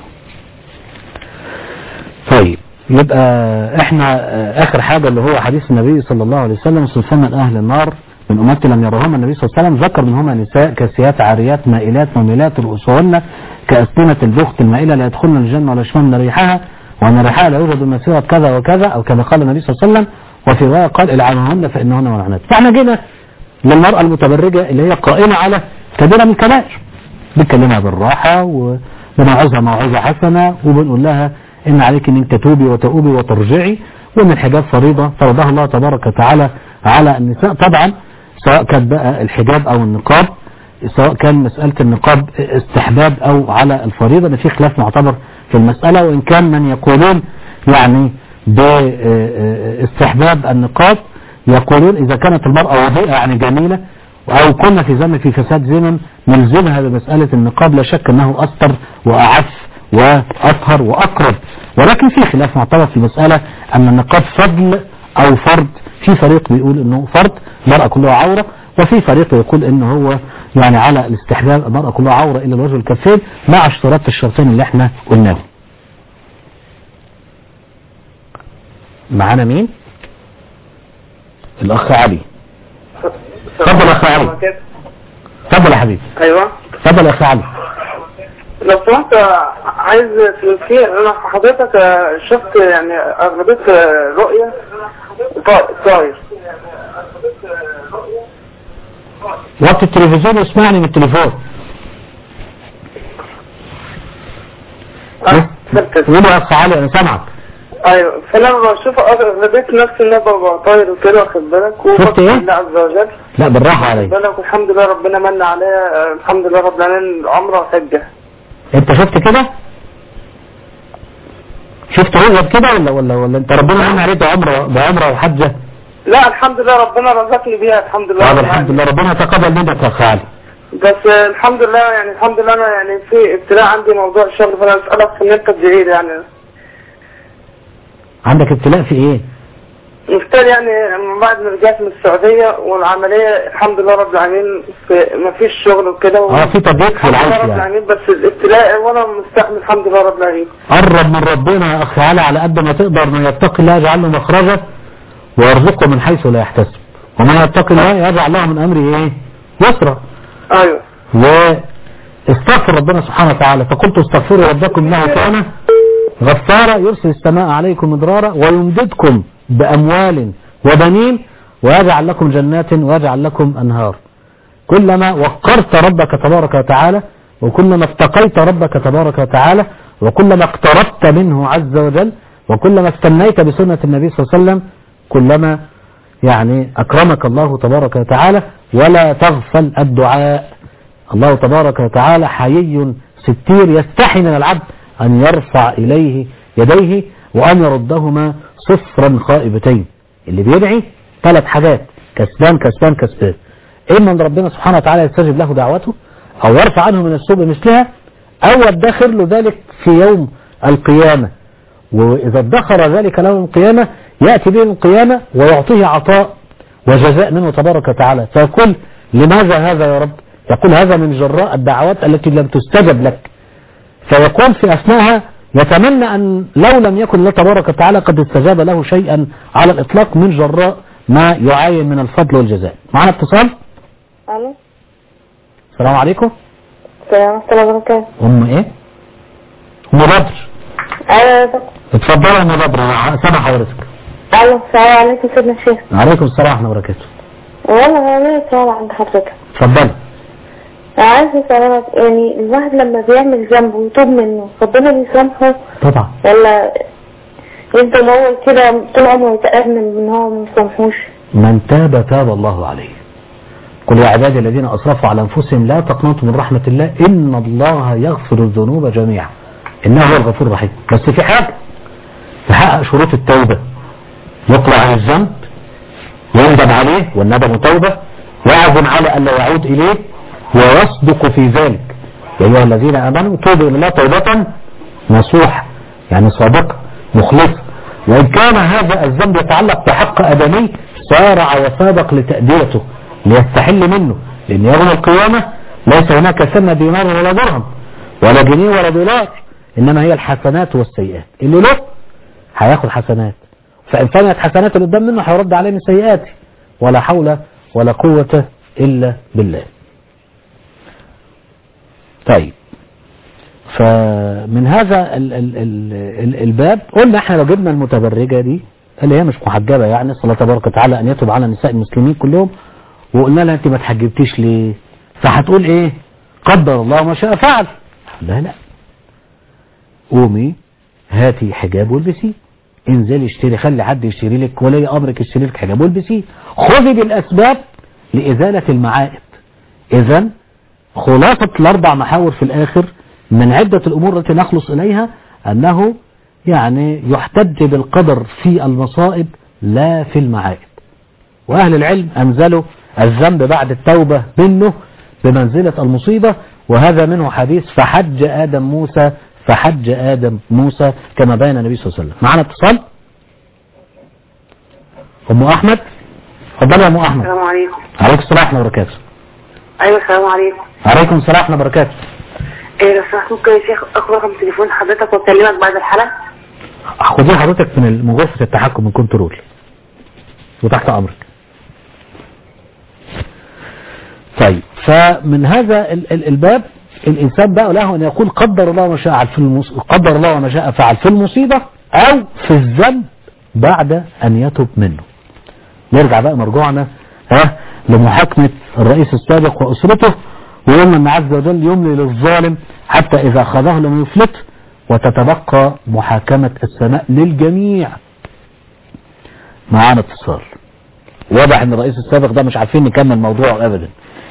طيب يبقى احنا اه اخر حاجة اللي هو حديث النبي صلى الله عليه وسلم صنفان من اهل النار من امتي لم يرهما النبي صلى الله عليه وسلم ذكر منهما نساء كاسيات عاريات مائلات مميلات رؤوسهن كأسنمة البخت المائلة لا يدخلن الجنة ولا يشمن ريحها وأن ريحها لا يوجد مسيرة كذا وكذا أو كما قال النبي صلى الله عليه وسلم وفي رواية قال العنهن فإنهن ملعنات فاحنا جينا للمرأة المتبرجة اللي هي قائمة على كبيرة من الكبائر بنكلمها بالراحة وبنعوزها موعظة حسنة وبنقول لها إن عليك إن أنت توبي وتؤوبي وترجعي وإن الحجاب فريضة فرضها الله تبارك وتعالى على النساء طبعا سواء كان بقى الحجاب أو النقاب سواء كان مسألة النقاب استحباب أو على الفريضة ده في خلاف معتبر في المسألة وإن كان من يقولون يعني باستحباب النقاب يقولون إذا كانت المرأة وضيئة يعني جميلة أو كنا في زمن في فساد زمن نلزمها بمسألة النقاب لا شك أنه أسطر وأعف وأطهر وأقرب ولكن في خلاف معتبر في المسألة أن النقاب فضل أو فرض في فريق بيقول أنه فرض المرأة كلها عورة وفي فريق يقول أنه هو يعني على الاستحباب المرأة كلها عورة إلا الوجه الكفين مع اشتراط الشرطين اللي احنا قلناهم معانا مين الأخ علي اتفضل يا أخ علي اتفضل يا حبيبي ايوه اتفضل يا أخ علي لو سمحت عايز في انا حضرتك شفت يعني اغلبيه رؤيه طاير وقت التلفزيون واسمعني من التليفون قول يا أخ علي أنا سامعك ايوه فلما بشوف اغلبيه نفسي ان انا ببقى طاير وكده واخد بالك شفت ايه؟ الله عز وجل لا بالراحة علي بالك والحمد لله ربنا من عليا الحمد لله رب العالمين عمره وحجه انت شفت كده شفت رؤية كده ولا ولا ولا انت ربنا من عليك بعمرة بعمرة وحجة لا الحمد لله ربنا رزقني بيها الحمد لله طب الحمد لله ربنا تقبل منك يا أخ علي بس الحمد لله يعني الحمد لله انا يعني في ابتلاء عندي موضوع الشغل فانا اسالك ان انت تدعي لي يعني عندك ابتلاء في ايه مفترض يعني من بعد ما رجعت من السعودية والعملية الحمد لله رب العالمين في ما فيش شغل وكده و... اه في تضييق في الحمد العيش لله رب يعني العالمين بس الابتلاء وانا مستحمل الحمد لله رب العالمين قرب من ربنا يا أخ علي على قد ما تقدر من يتقي الله يجعل له مخرجا ويرزقه من حيث لا يحتسب ومن يتقي الله يجعل له من أمره ايه يسرا ايوه واستغفر ربنا سبحانه وتعالى فقلت استغفروا ربكم انه كان غفارا يرسل السماء عليكم مدرارا ويمددكم بأموال وبنين ويجعل لكم جنات ويجعل لكم أنهار كلما وقرت ربك تبارك وتعالى وكلما اتقيت ربك تبارك وتعالى وكلما اقتربت منه عز وجل وكلما استنيت بسنة النبي صلى الله عليه وسلم كلما يعني أكرمك الله تبارك وتعالى ولا تغفل الدعاء الله تبارك وتعالى حيي ستير يستحي من العبد أن يرفع إليه يديه وأن يردهما صفرا خائبتين اللي بيدعي ثلاث حاجات كسبان كسبان كسبان إما أن ربنا سبحانه وتعالى يستجب له دعوته أو يرفع عنه من السوء بمثلها أو يدخر له ذلك في يوم القيامة وإذا ادخر ذلك له القيامة يأتي به القيامة ويعطيه عطاء وجزاء منه تبارك وتعالى فيقول لماذا هذا يا رب يقول هذا من جراء الدعوات التي لم تستجب لك فيقول في أثناءها يتمنى أن لو لم يكن الله تبارك وتعالى قد استجاب له شيئا على الإطلاق من جراء ما يعاين من الفضل والجزاء معنا اتصال الو السلام عليكم السلام ورحمة الله وبركاته أم إيه أم بدر ايوه يا دكتور اتفضل يا أم بدر أنا سامع حضرتك الو السلام عليكم سيدنا الشيخ عليكم السلام ورحمة الله وبركاته والله انا ليا سؤال عند حضرتك اتفضل عايزة أسألك يعني الواحد لما بيعمل ذنب ويتوب منه ربنا بيسامحه طبعا ولا يفضل هو كده طول عمره يتأمل ان هو ما يسامحوش من تاب تاب الله عليه قل يا عبادي الذين أسرفوا على أنفسهم لا تقنطوا من رحمة الله إن الله يغفر الذنوب جميعا إنه هو الغفور الرحيم بس في حاجة تحقق شروط التوبة يقلع عن الذنب يندم عليه والندم توبة ويعزم على ألا يعود إليه ويصدق في ذلك يا أيها الذين آمنوا توبوا إلى الله توبة نصوح يعني صادقة مخلصة وإن كان هذا الذنب يتعلق بحق أدمي سارع وسابق لتأديته ليستحل منه لأن يوم القيامة ليس هناك ثمة دينار ولا درهم ولا جنيه ولا دولار إنما هي الحسنات والسيئات اللي له هياخد حسنات فإن فنت حسنات اللي قدام منه هيرد عليه من سيئاته ولا حول ولا قوة إلا بالله طيب فمن هذا ال ال ال ال الباب قلنا احنا لو جبنا المتبرجة دي اللي هي مش محجبة يعني صلى الله تبارك وتعالى ان يتوب على نساء المسلمين كلهم وقلنا لها انت ما تحجبتيش ليه فهتقول ايه قدر الله ما شاء فعل لا لا قومي هاتي حجاب والبسيه انزلي اشتري خلي حد يشتري لك ولي امرك يشتري لك حجاب والبسيه خذي بالاسباب لازالة المعائب اذا خلاصة الاربع محاور في الاخر من عدة الامور التي نخلص اليها انه يعني يحتج بالقدر في المصائب لا في المعائب واهل العلم انزلوا الذنب بعد التوبة منه بمنزلة المصيبة وهذا منه حديث فحج آدم موسى فحج آدم موسى كما بين النبي صلى الله عليه وسلم معنا اتصال أم أحمد اتفضل يا أم أحمد السلام عليكم عليكم السلام ورحمة الله وبركاته ايوه السلام عليكم عليكم السلام ورحمة الله وبركاته ايه لو سمحت ممكن يا شيخ اخد رقم تليفون حضرتك واكلمك بعد الحلقه خدي حضرتك من من غرفة التحكم من كنترول وتحت أمرك طيب فمن هذا ال- ال- الباب الإنسان بقى له أن يقول قدر الله ما شاء في المص... قدر الله ما شاء فعل في المصيبة أو في الذنب بعد أن يتوب منه نرجع بقى مرجوعنا ها لمحاكمة الرئيس السابق وأسرته ويقولنا أن عز وجل يملي للظالم حتى إذا أخذه لم يفلته وتتبقى محاكمة السماء للجميع معانا اتصال واضح ان الرئيس السابق ده مش عارفين نكمل موضوعه ابدا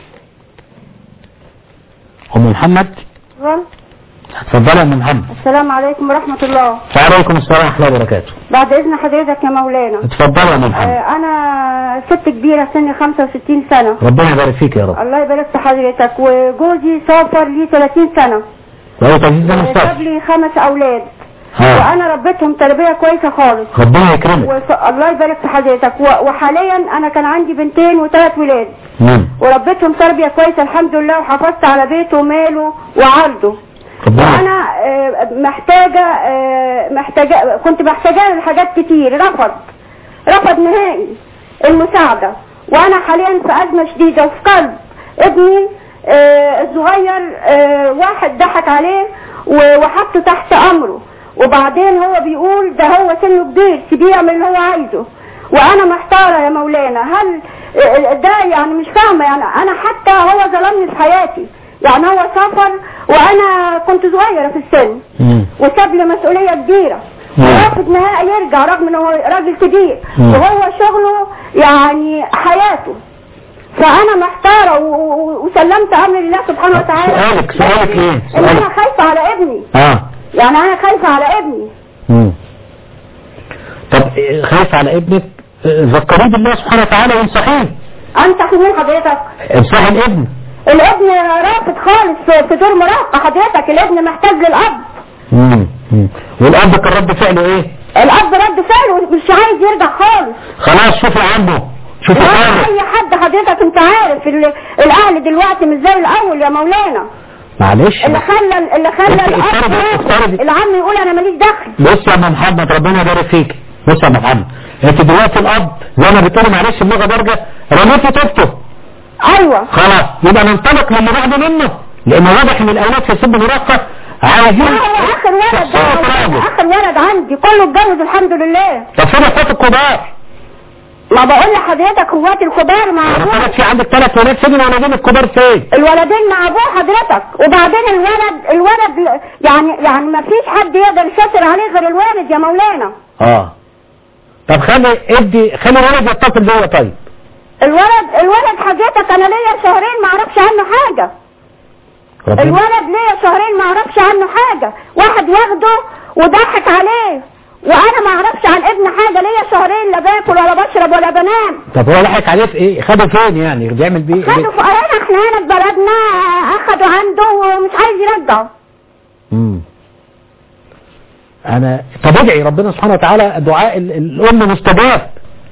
ام محمد اتفضلي يا ام محمد السلام عليكم ورحمة الله وعليكم السلام ورحمه الله وبركاته بعد إذن حضرتك يا مولانا اتفضلي يا ام محمد آه، أنا ست كبيرة سني 65 سنة ربنا يبارك فيك يا رب الله يبارك في حضرتك وجوزي سافر لي 30 سنة لو تجيب ده جاب مستقبل لي خمس أولاد ها. وأنا ربيتهم تربية كويسة خالص ربنا يكرمك وف... الله يبارك في حضرتك و... وحاليا أنا كان عندي بنتين وثلاث ولاد مم. وربيتهم تربية كويسة الحمد لله وحافظت على بيته وماله وعرضه وانا آه، محتاجة آه، محتاجة كنت محتاجة لحاجات كتير رفض رفض نهائي المساعدة وانا حاليا في ازمة شديدة وفي قلب ابني آه، الصغير آه، واحد ضحك عليه و- وحطه تحت امره وبعدين هو بيقول ده هو سنه كبير سيبيه يعمل اللي هو عايزه وانا محتارة يا مولانا هل آه، ده يعني مش فاهمة يعني انا حتى هو ظلمني في حياتي يعني هو سافر وانا كنت صغيرة في السن وساب لي مسؤولية كبيرة ورافض نهائي يرجع رغم ان هو راجل كبير مم. وهو شغله يعني حياته فانا محتارة و- و- وسلمت امر لله سبحانه وتعالى سؤالك سؤالك ايه ان سؤالك انا خايفة على ابني اه يعني انا خايفة على ابني مم. طب إيه، خايف على ابنك إيه، ذكريه بالله سبحانه وتعالى وانصحيه انصح مين حضرتك انصحي الابن الابن رافض خالص في- في دور مراهقة حضرتك الابن محتاج للاب مم. مم. والاب كان رد فعله ايه الاب رد فعله مش عايز يرجع خالص خلاص شوفي عنه شوفي ولا عنه اي حد حضرتك انت عارف ال- الاهل دلوقتي مش زي الاول يا مولانا معلش اللي خلى اللي خلى افترضي- الاب افترضي. العم يقول انا ماليش دخل بص يا ام محمد ربنا يبارك فيك بص يا ام محمد انت دلوقتي الاب زي ما بتقولي معلش اللغه درجه رميتي طفته ايوه خلاص يبقى ننطلق للي بعد منه لان واضح ان الاولاد في سن المراهقه عايزين هو اخر ولد ده اخر ولد عندي كله اتجوز الحمد لله طب فين اخوات الكبار ما بقول لحضرتك اخواتي الكبار مع انا ابوه طلعت في عندك ثلاث ولاد فين الولدين الكبار فين الولدين مع ابوه حضرتك وبعدين الولد الولد ل- يعني يعني ما فيش حد يقدر يسيطر عليه غير الوالد يا مولانا اه طب خلي ادي خلي الولد يتصل بيا طيب الولد الولد حضرتك انا ليا شهرين ما اعرفش عنه حاجه ربنا الولد ليا شهرين ما اعرفش عنه حاجه واحد واخده وضحك عليه وانا ما اعرفش عن ابن حاجه ليا شهرين لا باكل ولا بشرب ولا بنام طب هو ضحك عليه في ايه خده فين يعني بيعمل بيه خدوا ايه فقرانا احنا هنا في بلدنا اخدوا عنده ومش عايز يرجعه مم. انا طب ادعي ربنا سبحانه وتعالى دعاء ال- الام مستجاب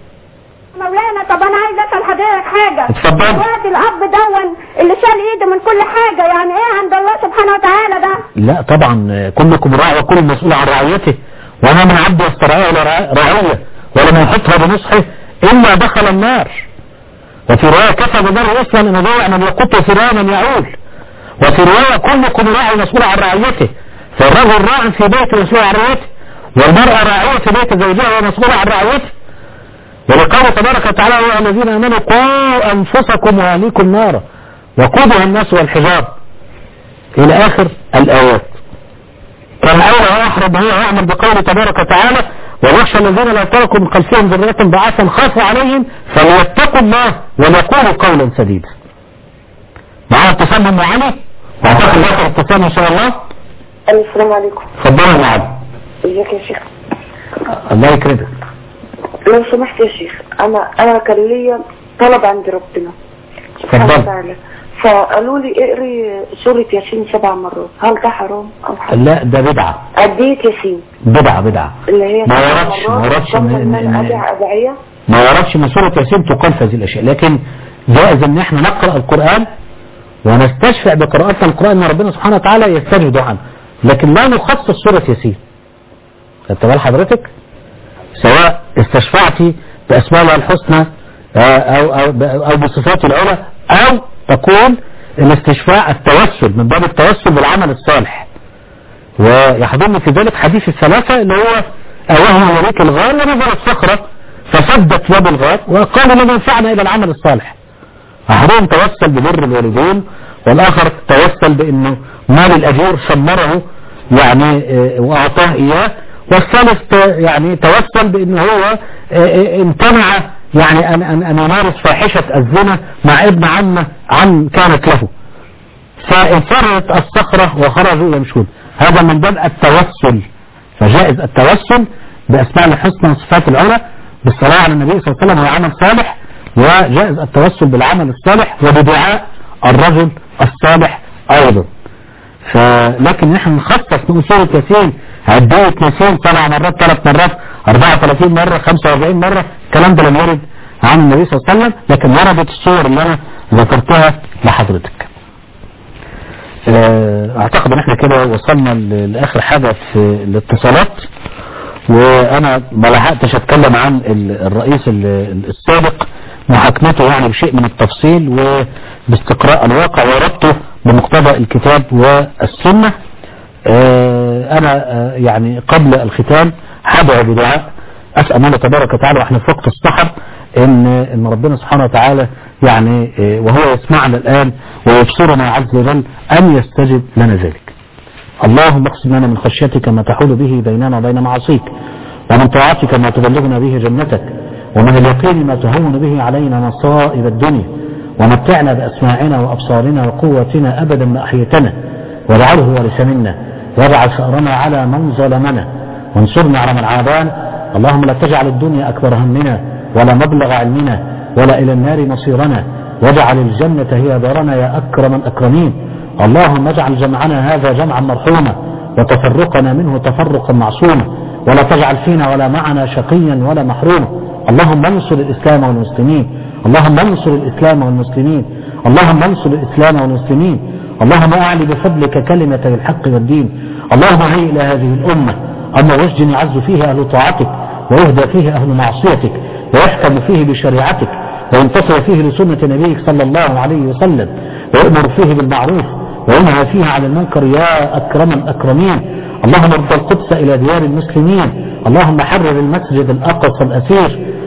مولانا طب انا عايز اسال حضرتك حاجه اتفضل. دلوقتي الاب دون اللي شال ايده من كل حاجه يعني ايه عند الله سبحانه وتعالى ده لا طبعا كلكم راع وكل مسؤول عن رعيته وما من عبد يسترعيه ولا رع- رعية ولا من يحطها بنصحه إلا دخل النار وفي رواية كفى بمر أصلا أن يضيع من يقط وفي رواية من يعول وفي رواية كلكم راع مسؤول عن رعيته فالرجل راع في بيته مسؤول عن رعيته والمرأة راعية في بيت زوجها ومسؤولة عن رعيته ولقوله تبارك وتعالى يا أيها الذين آمنوا قوا أنفسكم وأهليكم نارا وقودها الناس والحجاب إلى آخر الآيات كان أولى وأحرم هو يعمل بقوله تبارك وتعالى ويخشى الذين لا تركوا من خلفهم ذرية ضعافا خافوا عليهم فليتقوا الله وليقولوا قولا سديدا. معانا اتصال من علي واعتقد اخر اتصال ان شاء الله السلام عليكم اتفضلوا يا معلم ازيك يا شيخ الله يكرمك لو سمحت يا شيخ انا انا كان ليا طلب عند ربنا سبحانه اتفضل. وتعالى فقالوا لي اقري سورة ياسين سبع مرات هل ده حرام او حرام لا ده بدعة أدية ياسين بدعة بدعة اللي هي ما سبع وردش- ما مرات وردش إن- قبل إن- ما إن- ادع ادعية ما وردش من سورة ياسين تقال في هذه الاشياء لكن جائز ان احنا نقرأ القرآن ونستشفع بقراءتنا القرآن ان ربنا سبحانه وتعالى يستجب دعاءنا لكن لا نخصص سورة ياسين خدت بال حضرتك سواء استشفعتي بأسماء الله الحسنى آه، أو, أو, أو بصفات العلى أو تقول الاستشفاع التوسل من باب التوسل بالعمل الصالح ويحضرني في ذلك حديث الثلاثة اللي هو أوهم وليك الغار ونظرت صخرة فسدت يد الغار وقال لن ينفعنا إلى العمل الصالح أحدهم توسل ببر الوالدين والآخر توسل بأنه مال الأجور شمره يعني آه، وأعطاه إياه والثالث ت- يعني توسل بأنه هو آه، آه، امتنع يعني أن, أن, أن يمارس فاحشة الزنا مع ابن عمه عم كانت له فانفرت الصخرة وخرجوا يمشون هذا من باب التوسل فجائز التوسل بأسماء الحسنى وصفات العلى بالصلاة على النبي صلى الله عليه وسلم هو عمل صالح وجائز التوسل بالعمل الصالح وبدعاء الرجل الصالح أيضا فلكن نحن نخصص من سورة ياسين عداية ياسين سبع مرات ثلاث مرات 34 مرة 45 مرة الكلام ده لم يرد عن النبي صلى الله عليه وسلم لكن وردت الصور اللي أنا ذكرتها لحضرتك آه، اعتقد ان احنا كده وصلنا ل- لاخر حاجة في الاتصالات وانا ما لحقتش اتكلم عن ال- الرئيس ال- السابق محاكمته يعني بشيء من التفصيل وباستقراء الواقع وربطه بمقتضى الكتاب والسنة آه، انا آه، يعني قبل الختام هدعو بدعاء اسال الله تبارك وتعالى واحنا في وقت السحر ان ان ربنا سبحانه وتعالى يعني آه، وهو يسمعنا الان ويبصرنا عز وجل ان يستجب لنا ذلك. اللهم اقسم لنا من خشيتك ما تحول به بيننا وبين معاصيك ومن طاعتك ما تبلغنا به جنتك ومن اليقين ما تهون به علينا مصائب الدنيا ومتعنا بأسماعنا وأبصارنا وقوتنا أبدا ما أحيتنا واجعله وارث منا واجعل ثأرنا على من ظلمنا وانصرنا على من عادانا اللهم لا تجعل الدنيا أكبر همنا ولا مبلغ علمنا ولا إلى النار مصيرنا واجعل الجنة هي دارنا يا أكرم الأكرمين اللهم اجعل جمعنا هذا جمعا مرحوما وتفرقنا منه تفرقا معصوما ولا تجعل فينا ولا معنا شقيا ولا محروما اللهم انصر الإسلام والمسلمين اللهم انصر الإسلام والمسلمين اللهم انصر الإسلام والمسلمين اللهم أعلي بفضلك كلمة الحق والدين اللهم هيئ إلى هذه الأمة أما وجد يعز فيه أهل طاعتك ويهدى فيه أهل معصيتك ويحكم فيه بشريعتك وينتصر فيه لسنة نبيك صلى الله عليه وسلم ويأمر فيه بالمعروف وينهى فيه عن المنكر يا أكرم الأكرمين اللهم ارد القدس إلى ديار المسلمين اللهم حرر المسجد الأقصى الأسير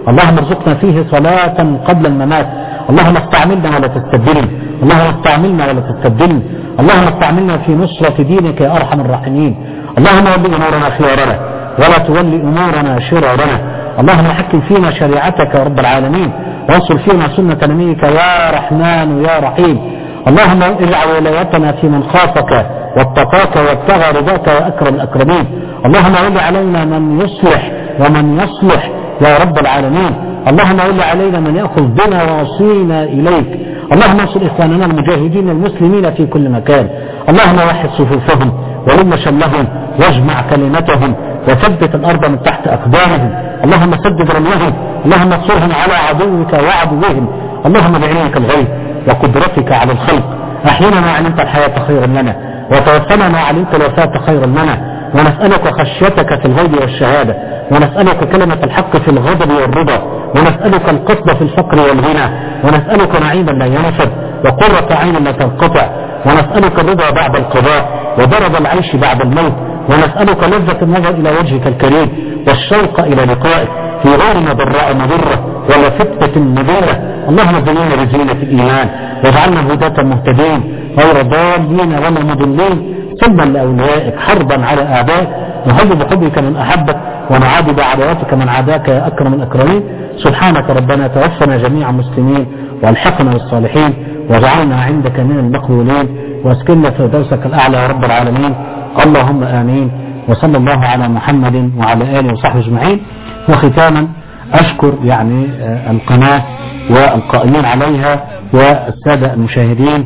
اللهم ارزقنا فيه صلاة قبل الممات اللهم استعملنا ولا تستبدلنا اللهم استعملنا ولا تستبدلنا اللهم استعملنا في نصرة دينك يا أرحم الراحمين اللهم ول أمورنا خيارنا ولا تولي أمورنا شرارنا اللهم حكم فينا شريعتك يا رب العالمين وانصر فينا سنة نبيك يا رحمن يا رحيم اللهم اجعل ولايتنا في من خافك واتقاك وابتغى رضاك يا أكرم الأكرمين اللهم ول علينا من يصلح ومن يصلح يا رب العالمين اللهم ول علينا من يأخذ بنا واصينا إليك اللهم انصر إخواننا المجاهدين المسلمين في كل مكان اللهم وحد صفوفهم ولم شملهم واجمع كلمتهم وثبت الأرض من تحت أقدامهم اللهم سدد رميهم اللهم انصرهم على عدوك وعدوهم اللهم بعلمك الغيب وقدرتك على الخلق أحينا ما علمت الحياة خيرا لنا وتوفنا ما علمت الوفاة خيرا لنا ونسألك خشيتك في الغيب والشهادة ونسألك كلمة الحق في الغضب والرضا ونسألك القصد في الفقر والغنى ونسألك نعيما لا ينفد وقرة عين لا تنقطع ونسألك الرضا بعد القضاء وضرب العيش بعد الموت ونسألك لذة النظر إلى وجهك الكريم والشوق إلى لقائك في غير مضراء مضرة ولا فتنة مضرة اللهم زينا بزينة الإيمان واجعلنا هداة مهتدين غير ضالين ولا مضلين سلما لأوليائك حربا على أعدائك نحب بحبك من أحبك ونعادي بعداوتك من عاداك يا أكرم الأكرمين سبحانك ربنا توفنا جميعا مسلمين والحقنا بالصالحين واجعلنا عندك من المقبولين واسكننا فردوسك الأعلى يا رب العالمين اللهم آمين وصلى الله على محمد وعلى آله وصحبه أجمعين وختاما أشكر يعني القناة والقائمين عليها والسادة المشاهدين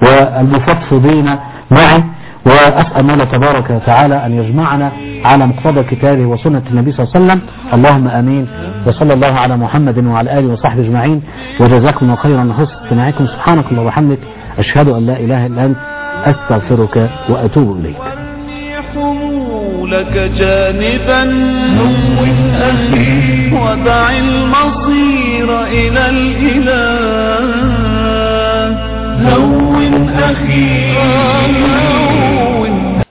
والمفضفضين معي وأسأل الله تبارك وتعالى أن يجمعنا على مقتضى كتابه وسنة النبي صلى الله عليه وسلم اللهم أمين وصلى الله على محمد وعلى آله وصحبه أجمعين وجزاكم الله خيرا لحسن استماعكم سبحانك اللهم وبحمدك أشهد أن لا إله إلا أنت أستغفرك وأتوب إليك لك جانبا هون أخي ودع المصير إلى الإله هون أخي